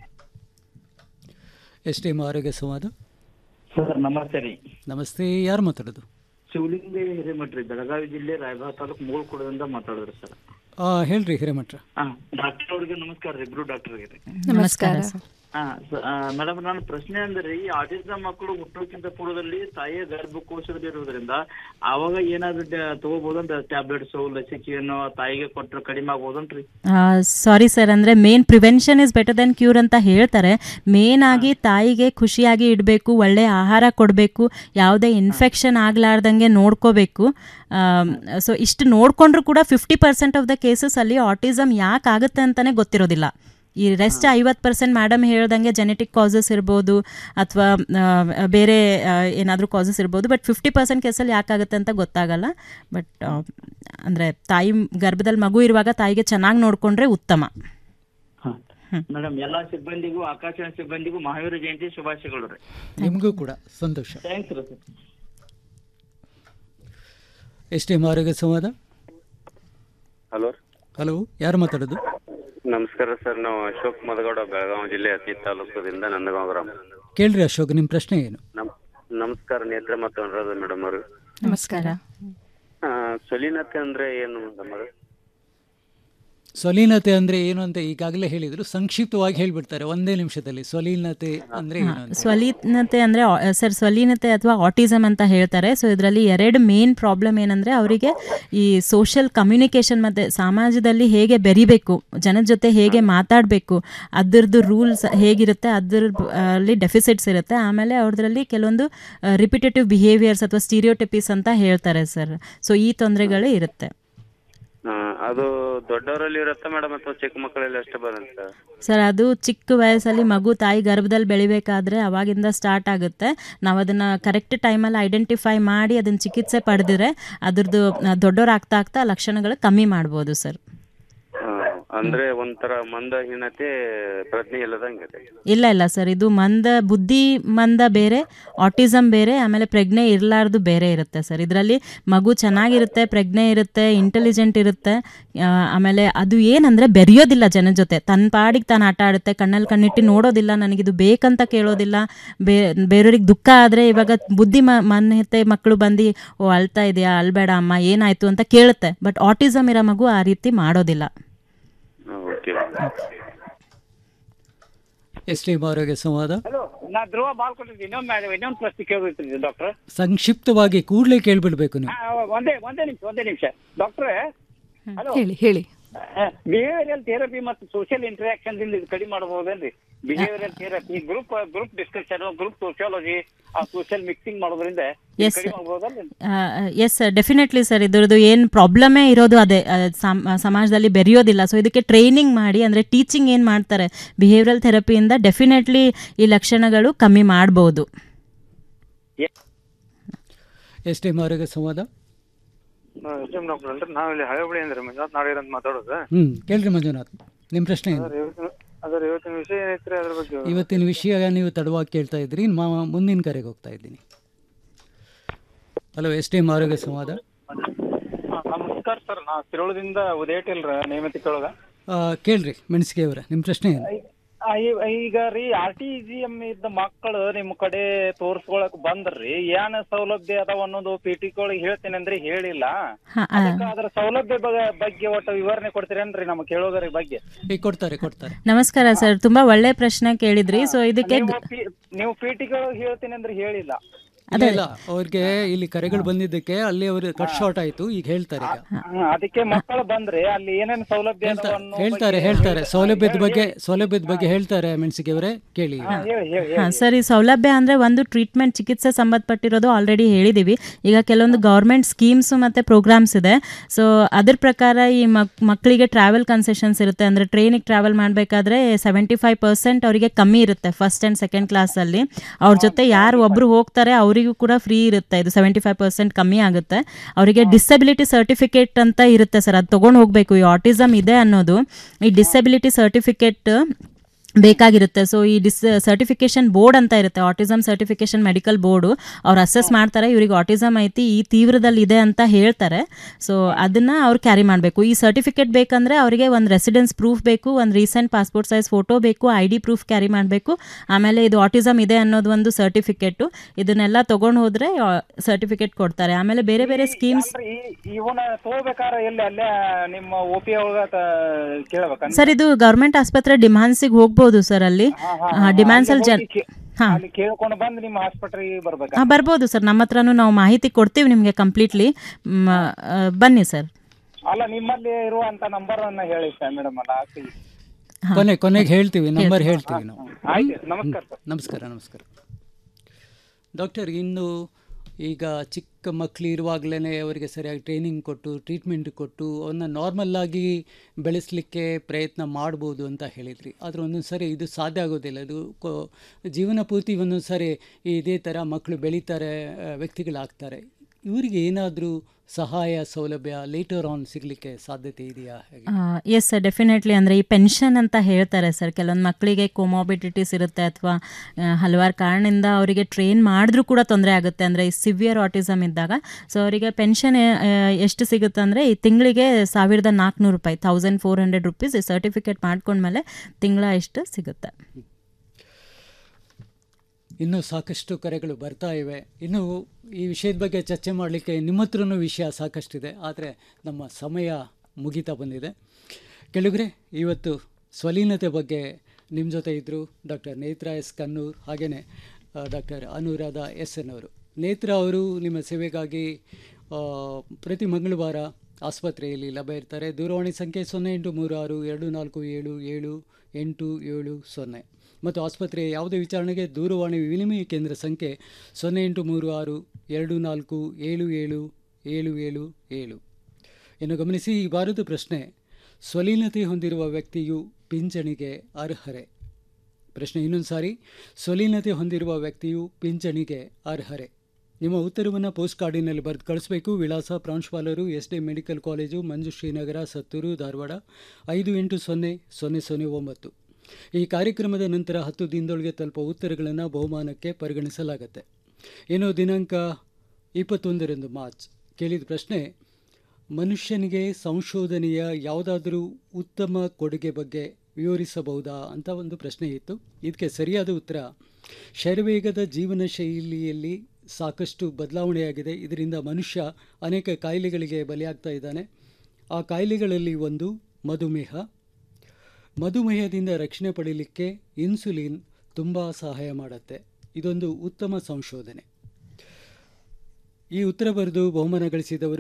S T Arogya Samvada sir ನಮಸ್ತೆ ರೀ ನಮಸ್ತೆ ಯಾರು ಮಾತಾಡೋದು ಶಿವಲಿಂಗ ಹಿರೇಮಠ್ರಿ ಬೆಳಗಾವಿ ಜಿಲ್ಲೆ ರಾಯಬಾಗ ತಾಲೂಕು ಮೂಳ್ಕೊಡದಿಂದ ಮಾತಾಡಿದ್ರಿ ಸರ್ ಆ, ಹೇಳ್ರಿ ಹಿರೇಮಠ ಹಾ ಡಾಕ್ಟರ್ ಅವ್ರಿಗೆ ನಮಸ್ಕಾರ ರೀ ಇಬ್ರು ಡಾಕ್ಟರ್ಗೆ ರೀ ನಮಸ್ಕಾರ ಸರ್ ಹಾ ಮೇಡಮ್ ನನ್ನ ಪ್ರಶ್ನೆ ಅಂದ್ರೆ ಈ ಆಟಿಸಮ್ ಮಕ್ಕಳು ಹುಟ್ಟೋಕ್ಕಿಂತ ಪೂರ್ವದಲ್ಲಿ ತಾಯಿಯ ಗರ್ಭಕೋಶದಲ್ಲಿ ಇರುವುದರಿಂದ ಆವಾಗ ಏನಾದ್ರು ಡ- ತಗೋಬಹುದಂತ ಟ್ಯಾಬ್ಲೆಟ್ಸ್ ಲಸಿಕೆಯನ್ನು ತಾಯಿಗೆ ಕೊಟ್ಟರೆ ಕಡಿಮೆ ಆಗ್ಬೋದನ್ರಿ ಸಾರಿ ಸರ್ ಅಂದರೆ main prevention is better than cure ಅಂತ ಹೇಳ್ತಾರೆ ಮೇನ್ ಆಗಿ ತಾಯಿಗೆ ಖುಷಿಯಾಗಿ ಇಡಬೇಕು ಒಳ್ಳೆ ಆಹಾರ ಕೊಡಬೇಕು ಯಾವುದೇ ಇನ್ಫೆಕ್ಷನ್ ಆಗಲಾರ್ದಂಗೆ ನೋಡ್ಕೋಬೇಕು ಸೊ ಇಷ್ಟು ನೋಡಿಕೊಂಡ್ರು ಕೂಡ ಫಿಫ್ಟಿ ಪರ್ಸೆಂಟ್ ಆಫ್ ದ ಕೇಸಸಲ್ಲಿ ಆಟಿಸಮ್ ಯಾಕೆ ಆಗುತ್ತೆ ಅಂತಲೇ ಗೊತ್ತಿರೋದಿಲ್ಲ ಈ ರೆಸ್ಟ್ ಐವತ್ತು ಪರ್ಸೆಂಟ್ ಮೇಡಮ್ ಹೇಳ್ದಂಗೆ ಜೆನೆಟಿಕ್ ಕಾಸಸ್ ಇರ್ಬೋದು ಅಥವಾ ಬೇರೆ ಏನಾದರೂ ಕಾಸಸ್ ಇರ್ಬೋದು ಬಟ್ ಫಿಫ್ಟಿ ಪರ್ಸೆಂಟ್ ಕೇಸಲ್ಲಿ ಯಾಕಾಗುತ್ತೆ ಅಂತ ಗೊತ್ತಾಗಲ್ಲ ಬಟ್ ಅಂದರೆ ತಾಯಿ ಗರ್ಭದಲ್ಲಿ ಮಗು ಇರುವಾಗ ತಾಯಿಗೆ ಚೆನ್ನಾಗಿ ನೋಡಿಕೊಂಡ್ರೆ ಉತ್ತಮ ಮೇಡಮ್ ಎಲ್ಲಾ ಸಿಬ್ಬಂದಿಗೂ ಆಕಾಶವಾಣಿ ಸಿಬ್ಬಂದಿಗೂ ಮಹಾವೀರ ಜಯಂತಿ ಶುಭಾಶಯಗಳು ರೀ ನಿಮಗೂ ಕೂಡ ಸಂತೋಷ ಥ್ಯಾಂಕ್ಸ್ ರೀ sir S T Arogya Samvada hello hello ಯಾರು ಮಾತಾಡೋದು ನಮಸ್ಕಾರ ಸರ್ ನಾವು ಅಶೋಕ್ ಮದಗೌಡ ಬೆಳಗಾವಿ ಜಿಲ್ಲೆ ಅತಿ ತಾಲೂಕದಿಂದ ನಂದಗಾಂವ್ ಗ್ರಾಮ ಕೇಳ್ರಿ ಅಶೋಕ್ ನಿಮ್ಮ ಪ್ರಶ್ನೆ ಏನು ನಮ್ ನಮಸ್ಕಾರ ನೇತ್ರ ಮತ್ತು ಅನುರಾಧ ಮೇಡಮ್ ಅವರು ನಮಸ್ಕಾರ ಸೊಲಿನತೆ ಅಂದ್ರೆ ಏನು ಮೇಡಮ್ ಅವರು ಸ್ವಲೀನತೆ ಅಂದ್ರೆ ಏನು ಅಂತ ಈಗಾಗಲೇ ಹೇಳಿದ್ರು ಸಂಕ್ಷಿಪ್ತವಾಗಿ ಹೇಳ್ಬಿಡ್ತಾರೆ ಒಂದೇ ನಿಮಿಷದಲ್ಲಿ ಸ್ವಲೀನತೆ ಅಂದ್ರೆ ಏನು ಅಂತ ಸ್ವಲೀನತೆ ಅಂದರೆ ಸರ್ ಸ್ವಲೀನತೆ ಅಥವಾ ಆಟಿಸಮ್ ಅಂತ ಹೇಳ್ತಾರೆ ಸೊ ಇದರಲ್ಲಿ ಎರಡು ಮೇನ್ ಪ್ರಾಬ್ಲಮ್ ಏನಂದರೆ ಅವರಿಗೆ ಈ ಸೋಷಿಯಲ್ ಕಮ್ಯುನಿಕೇಷನ್ ಮತ್ತು ಸಮಾಜದಲ್ಲಿ ಹೇಗೆ ಬೆರಿಬೇಕು ಜನದ ಜೊತೆ ಹೇಗೆ ಮಾತಾಡಬೇಕು ಅದರದ್ದು ರೂಲ್ಸ್ ಹೇಗಿರುತ್ತೆ ಅದ್ರ ಅಲ್ಲಿ ಡೆಫಿಸಿಟ್ಸ್ ಇರುತ್ತೆ ಆಮೇಲೆ ಅವ್ರದ್ರಲ್ಲಿ ಕೆಲವೊಂದು ರಿಪಿಟೇಟಿವ್ ಬಿಹೇವಿಯರ್ಸ್ ಅಥವಾ ಸ್ಟೀರಿಯೋಟಿಪಿಸ್ ಅಂತ ಹೇಳ್ತಾರೆ ಸರ್ ಸೊ ಈ ತೊಂದರೆಗಳು ಇರುತ್ತೆ ಆ, ಅದು ದೊಡ್ಡವರಲ್ಲಿ ಇರುತ್ತಾ ಮೇಡಮ್ ಅಥವಾ ಚಿಕ್ಕ ಮಕ್ಕಳಲ್ಲಿ ಅಷ್ಟೇ ಬರುತ್ತೆ ಸರ್ ಅದು ಚಿಕ್ಕ ವಯಸ್ಸಲ್ಲಿ ಮಗು ತಾಯಿ ಗರ್ಭದಲ್ಲಿ ಬೆಳಿಬೇಕಾದ್ರೆ ಅವಾಗಿಂದ ಸ್ಟಾರ್ಟ್ ಆಗುತ್ತೆ ನಾವು ಅದನ್ನು ಕರೆಕ್ಟ್ ಟೈಮಲ್ಲಿ ಐಡೆಂಟಿಫೈ ಮಾಡಿ ಅದನ್ನು ಚಿಕಿತ್ಸೆ ಪಡೆದಿದ್ರೆ ಅದ್ರದ್ದು ದೊಡ್ಡವ್ರು ಆಗ್ತಾ ಆಗ್ತಾ ಲಕ್ಷಣಗಳು ಕಮ್ಮಿ ಮಾಡ್ಬೋದು ಸರ್ ಆ, ಅಂದ್ರೆ ಒಂಥರ ಮಂದಹೀನತೆ ಪ್ರಜ್ಞೆ ಇಲ್ಲದಂಗೆ ಇಲ್ಲ ಇಲ್ಲ ಸರ್ ಇದು ಮಂದ ಬುದ್ಧಿ ಮಂದ ಬೇರೆ ಆಟಿಸಮ್ ಬೇರೆ ಆಮೇಲೆ ಪ್ರಜ್ಞೆ ಇರಲಾರ್ದು ಬೇರೆ ಇರುತ್ತೆ ಸರ್ ಇದರಲ್ಲಿ ಮಗು ಚೆನ್ನಾಗಿರುತ್ತೆ ಪ್ರಜ್ಞೆ ಇರುತ್ತೆ ಇಂಟೆಲಿಜೆಂಟ್ ಇರುತ್ತೆ ಆ, ಆಮೇಲೆ ಅದು ಏನಂದರೆ ಬೆರೆಯೋದಿಲ್ಲ ಜನ ಜೊತೆ ತನ್ನ ಪಾಡಿಗೆ ತಾನು ಆಟ ಆಡುತ್ತೆ ಕಣ್ಣಲ್ಲಿ ಕಣ್ಣಿಟ್ಟು ನೋಡೋದಿಲ್ಲ ನನಗಿದು ಬೇಕಂತ ಕೇಳೋದಿಲ್ಲ ಬೇ ಬೇರೆಯವ್ರಿಗೆ ದುಃಖ ಆದರೆ ಇವಾಗ ಬುದ್ಧಿ ಮ ಮನ್ಯತೆ ಮಕ್ಕಳು ಬಂದು ಓ ಅಳ್ತಾ ಇದೆಯಾ ಅಳ್ಬೇಡ ಅಮ್ಮ ಏನಾಯಿತು ಅಂತ ಕೇಳುತ್ತೆ ಬಟ್ ಆಟಿಸಮ್ ಇರೋ ಮಗು ಆ ರೀತಿ ಮಾಡೋದಿಲ್ಲ okay yes T Arogya Samvada hello ನಾ ಧ್ರುವ ಬಾಲ್ ಕೊಟ್ಟಿದ್ದೀನಿ ಇನ್ನೊಂದು ಇನ್ನೊಂದು ಪ್ರಶ್ನೆ ಕೇಳಿರ್ತೀನಿ ಡಾಕ್ಟರ್ ಸಂಕ್ಷಿಪ್ತವಾಗಿ ಕೂಡಲೇ ಕೇಳ್ಬಿಡ್ಬೇಕು ನೀವು ಒಂದೇ ಒಂದೇ ನಿಮಿಷ ಒಂದೇ ನಿಮಿಷ ಡಾಕ್ಟ್ರೆ ಹಲೋ ಹೇಳಿ ಹೇಳಿ ಬಿಹೇವಿಯರಲ್ ಥೆರಪಿ ಮತ್ತು ಸೋಷಿಯಲ್ ಇಂಟರಾಕ್ಷನ್ ದಿಂದ ಇದು ಕಡಿಮೆ ಮಾಡಬಹುದೇನ್ರಿ behavioural therapy group group discussion group sociology ಆ ಸೋಷಿಯಲ್ ಮಿಕ್ಸಿಂಗ್ ಮಾಡೋದ್ರಿಂದ ಇದು Yes, ಕಡಿಮೆ sir. ಮಾಡಬಹುದಲ್ರಿ ಎಸ್ ಸರ್ ಡೆಫಿನೆಟ್ಲಿ ಸರ್ ಇದ್ರದ್ದು ಏನು ಪ್ರಾಬ್ಲಮೇ ಇರೋದು ಅದೇ ಆ, ಸಮ್- ಸಮಾಜದಲ್ಲಿ ಬೆರೆಯೋದಿಲ್ಲ ಸೊ ಇದಕ್ಕೆ ಟ್ರೈನಿಂಗ್ ಮಾಡಿ ಅಂದರೆ ಟೀಚಿಂಗ್ ಏನು ಮಾಡ್ತಾರೆ ಬಿಹೇವಿಯರಲ್ ಥೆರಪಿಯಿಂದ ಡೆಫಿನೆಟ್ಲಿ ಈ ಲಕ್ಷಣಗಳು ಕಮ್ಮಿ ಮಾಡ್ಬೋದು ಎಸ್ ಟಿ ಆರೋಗ್ಯ ಸಂವಾದ ಎಸ್ಎಂ ಡಾಕ್ಟರ್ ಅಂದ್ರೆ ನಾವು ಇಲ್ಲಿ ಹಳೆಬಳಿ ಅಂದ್ರೆ ಮಂಜುನಾಥ್ ನಾಡೇರ್ ಅಂತ ಮಾತಾಡೋದು ಹ್ಮ್ ಕೇಳ್ರಿ ಮಂಜುನಾಥ್ ನಿಮ್ಮ ಪ್ರಶ್ನೆ ಏನು ಅದ್ರ ಇವತ್ತಿನ ಅದ್ರ ಇವತ್ತಿನ ವಿಷಯ ಏನೈತ್ರಿ ಅದ್ರ ಬಗ್ಗೆ ಇವತ್ತಿನ ವಿಷಯ ನೀವು ತಡವಾಗಿ ಕೇಳ್ತಾ ಇದ್ರಿ ಮಾ ಮುಂದಿನ ಕರೆಗೆ ಹೋಗ್ತಾ ಇದ್ದೀನಿ hello S T M Arogya ಸಂವಾದ ನಮಸ್ಕಾರ ಸರ್ ನಾ ತಿರುಳದಿಂದ ಉದಯಟಿಲ್ರ ನೇಮತಿಕೊಳಗ ಆ, ಕೇಳ್ರಿ ಮೆಣಸಿಗೆ ಅವರ ನಿಮ್ಮ ಪ್ರಶ್ನೆ ಏನು ಆ, ಈ- ಈಗ ರೀ ಆರ್ ಟಿ ಜಿ ಎಂ ಇದ್ದ ಮಕ್ಕಳು ನಿಮ್ ಕಡೆ ತೋರ್ಸ್ಕೊಳಕ್ ಬಂದ್ರಿ ಏನ್ ಸೌಲಭ್ಯ ಅದಾವ ಅನ್ನೋದು ಪಿ ಟಿ ಹೇಳ್ತೀನಿ ಅಂದ್ರೆ ಹೇಳಿಲ್ಲ ಹಾ, ಆ. ಅದಕ್ಕ ಅದ್ರ ಸೌಲಭ್ಯ ಬಗ- ಬಗ್ಗೆ ಒಟ್ಟು ವಿವರಣೆ ಕೊಡ್ತೀರೇನ್ರಿ ನಮ್ಗೆ ಕೇಳೋದ್ರ ಬಗ್ಗೆ ಈಗ ಕೊಡ್ತಾರೆ ಕೊಡ್ತಾರೆ ನಮಸ್ಕಾರ ಸರ್ ತುಂಬ ಒಳ್ಳೆ ಪ್ರಶ್ನೆ ಕೇಳಿದ್ರಿ ಸೊ ಇದಕ್ಕೆ ನೀವು ಪಿ- ನೀವು ಪಿ ಟಿ ಹೇಳ್ತೀನಿ ಅಂದ್ರೆ ಹೇಳಿಲ್ಲ ಇಲ್ಲ ಇಲ್ಲ ಅವ್ರಿಗೆ ಇಲ್ಲಿ ಕರೆಗಳು ಬಂದಿದ್ದಕ್ಕೆ ಅಲ್ಲಿ ಅವ್ರು ಕಟ್ ಶಾರ್ಟ್ ಆಯ್ತು ಈಗ ಹೇಳ್ತಾರೆ ಈಗ ಹಾ, ಅದಕ್ಕೆ ಮಕ್ಕಳು ಬಂದ್ರೆ ಅಲ್ಲಿ ಏನೇನ್ ಸೌಲಭ್ಯ ಅದಾವ ಅನ್ನೋ ಹೇಳ್ತಾರೆ ಹೇಳ್ತಾರೆ ಸೌಲಭ್ಯದ ಬಗ್ಗೆ ಸೌಲಭ್ಯದ ಬಗ್ಗೆ ಹೇಳ್ತಾರೆ ಮೆಣಸಿಗೆ ಅವರೇ ಕೇಳಿ ಈಗ. ಹೇಳಿ ಹೇಳಿ ಹಾಂ ಸರ್ ಈ ಸೌಲಭ್ಯ ಅಂದರೆ ಒಂದು ಟ್ರೀಟ್ಮೆಂಟ್ ಚಿಕಿತ್ಸೆ ಸಂಬಂಧಪಟ್ಟಿರೋದು ಆಲ್ರೆಡಿ ಹೇಳಿದ್ದೀವಿ ಈಗ ಕೆಲವೊಂದು ಗೌರ್ಮೆಂಟ್ ಸ್ಕೀಮ್ಸು ಮತ್ತು ಪ್ರೋಗ್ರಾಮ್ಸ್ ಇದೆ ಸೊ ಅದ್ರ ಪ್ರಕಾರ ಈ ಮಕ್ ಮಕ್ಕಳಿಗೆ ಟ್ರಾವೆಲ್ ಕನ್ಸೆಷನ್ಸ್ ಇರುತ್ತೆ ಅಂದರೆ ಟ್ರೈನಿಗೆ ಟ್ರಾವೆಲ್ ಮಾಡಬೇಕಾದ್ರೆ ಸೆವೆಂಟಿ ಫೈವ್ ಪರ್ಸೆಂಟ್ ಅವರಿಗೆ ಕಮ್ಮಿ ಇರುತ್ತೆ ಫಸ್ಟ್ ಆ್ಯಂಡ್ ಸೆಕೆಂಡ್ ಕ್ಲಾಸಲ್ಲಿ ಅವ್ರ ಜೊತೆ ಯಾರು ಒಬ್ಬರು ಹೋಗ್ತಾರೆ ಅವರಿಗೂ ಕೂಡ ಫ್ರೀ ಇರುತ್ತೆ ಇದು ಸೆವೆಂಟಿ ಫೈವ್ ಪರ್ಸೆಂಟ್ ಕಮ್ಮಿ ಆಗುತ್ತೆ ಅವರಿಗೆ ಡಿಸಬಿಲಿಟಿ ಸರ್ಟಿಫಿಕೇಟ್ ಅಂತ ಇರುತ್ತೆ ಸರ್ ಅದು ತೊಗೊಂಡು ಹೋಗಬೇಕು ಈ ಆಟಿಸಮ್ ಇದೆ ಅನ್ನೋದು ಈ ಡಿಸಬಿಲಿಟಿ ಸರ್ಟಿಫಿಕೇಟ್ ಬೇಕಾಗಿರುತ್ತೆ ಸೊ ಈ ಡಿಸ್ ಸರ್ಟಿಫಿಕೇಶನ್ ಬೋರ್ಡ್ ಅಂತ ಇರುತ್ತೆ ಆಟಿಸಮ್ ಸರ್ಟಿಫಿಕೇಶನ್ ಮೆಡಿಕಲ್ ಬೋರ್ಡು ಅವ್ರು ಅಸೆಸ್ ಮಾಡ್ತಾರೆ ಇವ್ರಿಗೆ ಆಟಿಸಮ್ ಐತಿ ಈ ತೀವ್ರದಲ್ಲಿ ಇದೆ ಅಂತ ಹೇಳ್ತಾರೆ ಸೊ ಅದನ್ನು ಅವ್ರು ಕ್ಯಾರಿ ಮಾಡಬೇಕು ಈ ಸರ್ಟಿಫಿಕೇಟ್ ಬೇಕಂದರೆ ಅವರಿಗೆ ಒಂದು ರೆಸಿಡೆನ್ಸ್ ಪ್ರೂಫ್ ಬೇಕು ಒಂದು ರೀಸೆಂಟ್ ಪಾಸ್ಪೋರ್ಟ್ ಸೈಜ್ ಫೋಟೋ ಬೇಕು ಐ ಡಿ ಪ್ರೂಫ್ ಕ್ಯಾರಿ ಮಾಡಬೇಕು ಆಮೇಲೆ ಇದು ಆಟಿಸಮ್ ಇದೆ ಅನ್ನೋದು ಒಂದು ಸರ್ಟಿಫಿಕೇಟು ಇದನ್ನೆಲ್ಲ ತೊಗೊಂಡು ಹೋದರೆ ಸರ್ಟಿಫಿಕೇಟ್ ಕೊಡ್ತಾರೆ ಆಮೇಲೆ ಬೇರೆ ಬೇರೆ ಸ್ಕೀಮ್ಸ್ ಈ ಇವನ ತಗೋಬೇಕಾರ ಎಲ್ಲಿ ಅಲ್ಲೇ ನಿಮ್ಮ ಒ ಪಿ ಒಳಗ ಕೇಳ್ಬೇಕಂತ ಸರ್ ಇದು ಗೌರ್ಮೆಂಟ್ ಆಸ್ಪತ್ರೆ ಡಿಮಾನ್ಸಿಗೆ ಹೋಗ್ಬೋದು ಸರ್ ಅಲ್ಲಿ ಡಿಮಾನ್ಸಲ್ಲಿ ಜನ್ ಹಾಂ ಅಲ್ಲಿ ಕೇಳ್ಕೊಂಡು ಬಂದು ನಿಮ್ಮ ಹಾಸ್ಪಿಟಲ್ಗೆ ಬರ್ಬೇಕು ಹಾಂ ಬರ್ಬೋದು ಸರ್ ನಮ್ಮ ಹತ್ರನೂ ನಾವು ಮಾಹಿತಿ ಕೊಡ್ತೀವಿ ನಿಮಗೆ ಕಂಪ್ಲೀಟ್ಲಿ ಬನ್ನಿ ಸರ್ ಅಲ್ಲ ನಿಮ್ಮಲ್ಲಿ ಇರುವಂತ ನಂಬರ್ ಅನ್ನ ಹೇಳಿ ಸರ್ ಮೇಡಮ್ ಅಲ್ಲ ಹಾಕಿ ಕೊನೆ ಕೊನೆಗೆ ಹೇಳ್ತೀವಿ ನಂಬರ್ ಹೇಳ್ತೀವಿ ನಾವು ಆಯ್ತು ನಮಸ್ಕಾರ ಸರ್ ನಮಸ್ಕಾರ ನಮಸ್ಕಾರ ಡಾಕ್ಟರ್ ಇನ್ನು ಈಗ ಚಿಕ್ಕ ಮಕ್ಕಳು ಇರುವಾಗಲೇ ಅವರಿಗೆ ಸರಿಯಾಗಿ ಟ್ರೈನಿಂಗ್ ಕೊಟ್ಟು ಟ್ರೀಟ್ಮೆಂಟ್ ಕೊಟ್ಟು ಅವನ್ನ ನಾರ್ಮಲ್ ಆಗಿ ಬೆಳೆಸಲಿಕ್ಕೆ ಪ್ರಯತ್ನ ಮಾಡ್ಬೋದು ಅಂತ ಹೇಳಿದ್ರಿ ಆದರೆ ಒಂದೊಂದು ಸರಿ ಇದು ಸಾಧ್ಯ ಆಗೋದಿಲ್ಲ ಇದು ಕೊ ಜೀವನ ಪೂರ್ತಿ ಒಂದೊಂದು ಸರಿ ಇದೇ ಥರ ಮಕ್ಕಳು ಬೆಳೀತಾರೆ ಆ, ವ್ಯಕ್ತಿಗಳಾಗ್ತಾರೆ ಇವರಿಗೆ ಏನಾದರೂ ಸಹಾಯ ಸೌಲಭ್ಯ ಲೇಟರ್ ಆನ್ ಸಿಗಲಿಕ್ಕೆ ಸಾಧ್ಯತೆ ಇದೆಯಾ ಹೇಗೆ ಎಸ್ ಸರ್ ಡೆಫಿನೆಟ್ಲಿ ಅಂದರೆ ಈ ಪೆನ್ಷನ್ ಅಂತ ಹೇಳ್ತಾರೆ ಸರ್ ಕೆಲವೊಂದು ಮಕ್ಕಳಿಗೆ ಕೊಮಾಬಿಡಿಟೀಸ್ ಇರುತ್ತೆ ಅಥವಾ ಹಲವಾರು ಕಾರಣದಿಂದ ಅವರಿಗೆ ಟ್ರೈನ್ ಮಾಡಿದ್ರೂ ಕೂಡ ತೊಂದರೆ ಆಗುತ್ತೆ ಅಂದರೆ ಈ ಸಿವಿಯರ್ ಆಟಿಸಮ್ ಇದ್ದಾಗ ಸೊ ಅವರಿಗೆ ಪೆನ್ಷನ್ ಎಷ್ಟು ಸಿಗುತ್ತೆ ಅಂದರೆ ಈ ತಿಂಗಳಿಗೆ ಸಾವಿರದ ನಾಲ್ಕುನೂರು ರೂಪಾಯಿ ತೌಸಂಡ್ ಫೋರ್ ಹಂಡ್ರೆಡ್ ರುಪೀಸ್ ಈ ಸರ್ಟಿಫಿಕೇಟ್ ಮಾಡ್ಕೊಂಡ್ಮೇಲೆ ತಿಂಗಳ ಎಷ್ಟು ಸಿಗುತ್ತೆ ಇನ್ನೂ ಸಾಕಷ್ಟು ಕರೆಗಳು ಬರ್ತಾ ಇವೆ ಇನ್ನು ಈ ವಿಷಯದ ಬಗ್ಗೆ ಚರ್ಚೆ ಮಾಡಲಿಕ್ಕೆ ನಿಮ್ಮ ಹತ್ರನೂ ವಿಷಯ ಸಾಕಷ್ಟಿದೆ ಆದರೆ ನಮ್ಮ ಸಮಯ ಮುಗಿತಾ ಬಂದಿದೆ ಕೆಳಗರೆ ಇವತ್ತು ಸ್ವಲೀನತೆ ಬಗ್ಗೆ ನಿಮ್ಮ ಜೊತೆ ಇದ್ದರು ಡಾಕ್ಟರ್ ನೇತ್ರ ಎಸ್ ಕನ್ನೂರ್ ಹಾಗೆಯೇ ಡಾಕ್ಟರ್ ಅನುರಾಧ ಎಸ್ ಎನ್ ಅವರು ನೇತ್ರ ಅವರು ನಿಮ್ಮ ಸೇವೆಗಾಗಿ ಆ, ಪ್ರತಿ ಮಂಗಳವಾರ ಆಸ್ಪತ್ರೆಯಲ್ಲಿ ಲಭ್ಯ ಇರ್ತಾರೆ ದೂರವಾಣಿ ಸಂಖ್ಯೆ ಸೊನ್ನೆ ಎಂಟು ಮೂರು ಆರು ಎರಡು ನಾಲ್ಕು ಏಳು ಏಳು ಎಂಟು ಏಳು ಸೊನ್ನೆ ಮತ್ತು ಆಸ್ಪತ್ರೆಯ ಯಾವುದೇ ವಿಚಾರಣೆಗೆ ದೂರವಾಣಿ ವಿನಿಮಯ ಕೇಂದ್ರ ಸಂಖ್ಯೆ ಸೊನ್ನೆ ಎಂಟು ಮೂರು ಆರು ಎರಡು ನಾಲ್ಕು ಏಳು ಏಳು ಏಳು ಏಳು ಏಳು ಇನ್ನು ಗಮನಿಸಿ ಈ ವಾರದ ಪ್ರಶ್ನೆ ಸ್ವಲೀನತೆ ಹೊಂದಿರುವ ವ್ಯಕ್ತಿಯು ಪಿಂಚಣಿಗೆ ಅರ್ಹರೇ ಪ್ರಶ್ನೆ ಇನ್ನೊಂದು ಸಾರಿ ಸ್ವಲೀನತೆ ಹೊಂದಿರುವ ವ್ಯಕ್ತಿಯು ಪಿಂಚಣಿಗೆ ಅರ್ಹರೇ ನಿಮ್ಮ ಉತ್ತರವನ್ನು ಪೋಸ್ಟ್ ಕಾರ್ಡಿನಲ್ಲಿ ಬರೆದು ಕಳಿಸಬೇಕು ವಿಳಾಸ ಪ್ರಾಂಶುಪಾಲರು S D medical college Manjushrinagar Sattur Dharwad ಐದು ಎಂಟು ಸೊನ್ನೆ ಸೊನ್ನೆ ಸೊನ್ನೆ ಒಂಬತ್ತು ಈ ಕಾರ್ಯಕ್ರಮದ ನಂತರ ಹತ್ತು ದಿನದೊಳಗೆ ತಲುಪುವ ಉತ್ತರಗಳನ್ನು ಬಹುಮಾನಕ್ಕೆ ಪರಿಗಣಿಸಲಾಗುತ್ತೆ ಇನ್ನು ದಿನಾಂಕ ಇಪ್ಪತ್ತೊಂದರಂದು ಮಾರ್ಚ್ ಕೇಳಿದ ಪ್ರಶ್ನೆ ಮನುಷ್ಯನಿಗೆ ಸಂಶೋಧನೆಯ ಯಾವುದಾದರೂ ಉತ್ತಮ ಕೊಡುಗೆ ಬಗ್ಗೆ ವಿವರಿಸಬಹುದಾ ಅಂತ ಒಂದು ಪ್ರಶ್ನೆ ಇತ್ತು ಇದಕ್ಕೆ ಸರಿಯಾದ ಉತ್ತರ ಶರವೇಗದ ಜೀವನ ಶೈಲಿಯಲ್ಲಿ ಸಾಕಷ್ಟು ಬದಲಾವಣೆಯಾಗಿದೆ ಇದರಿಂದ ಮನುಷ್ಯ ಅನೇಕ ಕಾಯಿಲೆಗಳಿಗೆ ಬಲಿಯಾಗ್ತಾ ಇದ್ದಾನೆ ಆ ಕಾಯಿಲೆಗಳಲ್ಲಿ ಒಂದು ಮಧುಮೇಹ ಮಧುಮೇಹದಿಂದ ರಕ್ಷಣೆ ಪಡೀಲಿಕ್ಕೆ ಇನ್ಸುಲಿನ್ ತುಂಬ ಸಹಾಯ ಮಾಡುತ್ತೆ ಇದೊಂದು ಉತ್ತಮ ಸಂಶೋಧನೆ ಈ ಉತ್ತರ ಬರೆದು ಬಹುಮಾನ ಗಳಿಸಿದವರು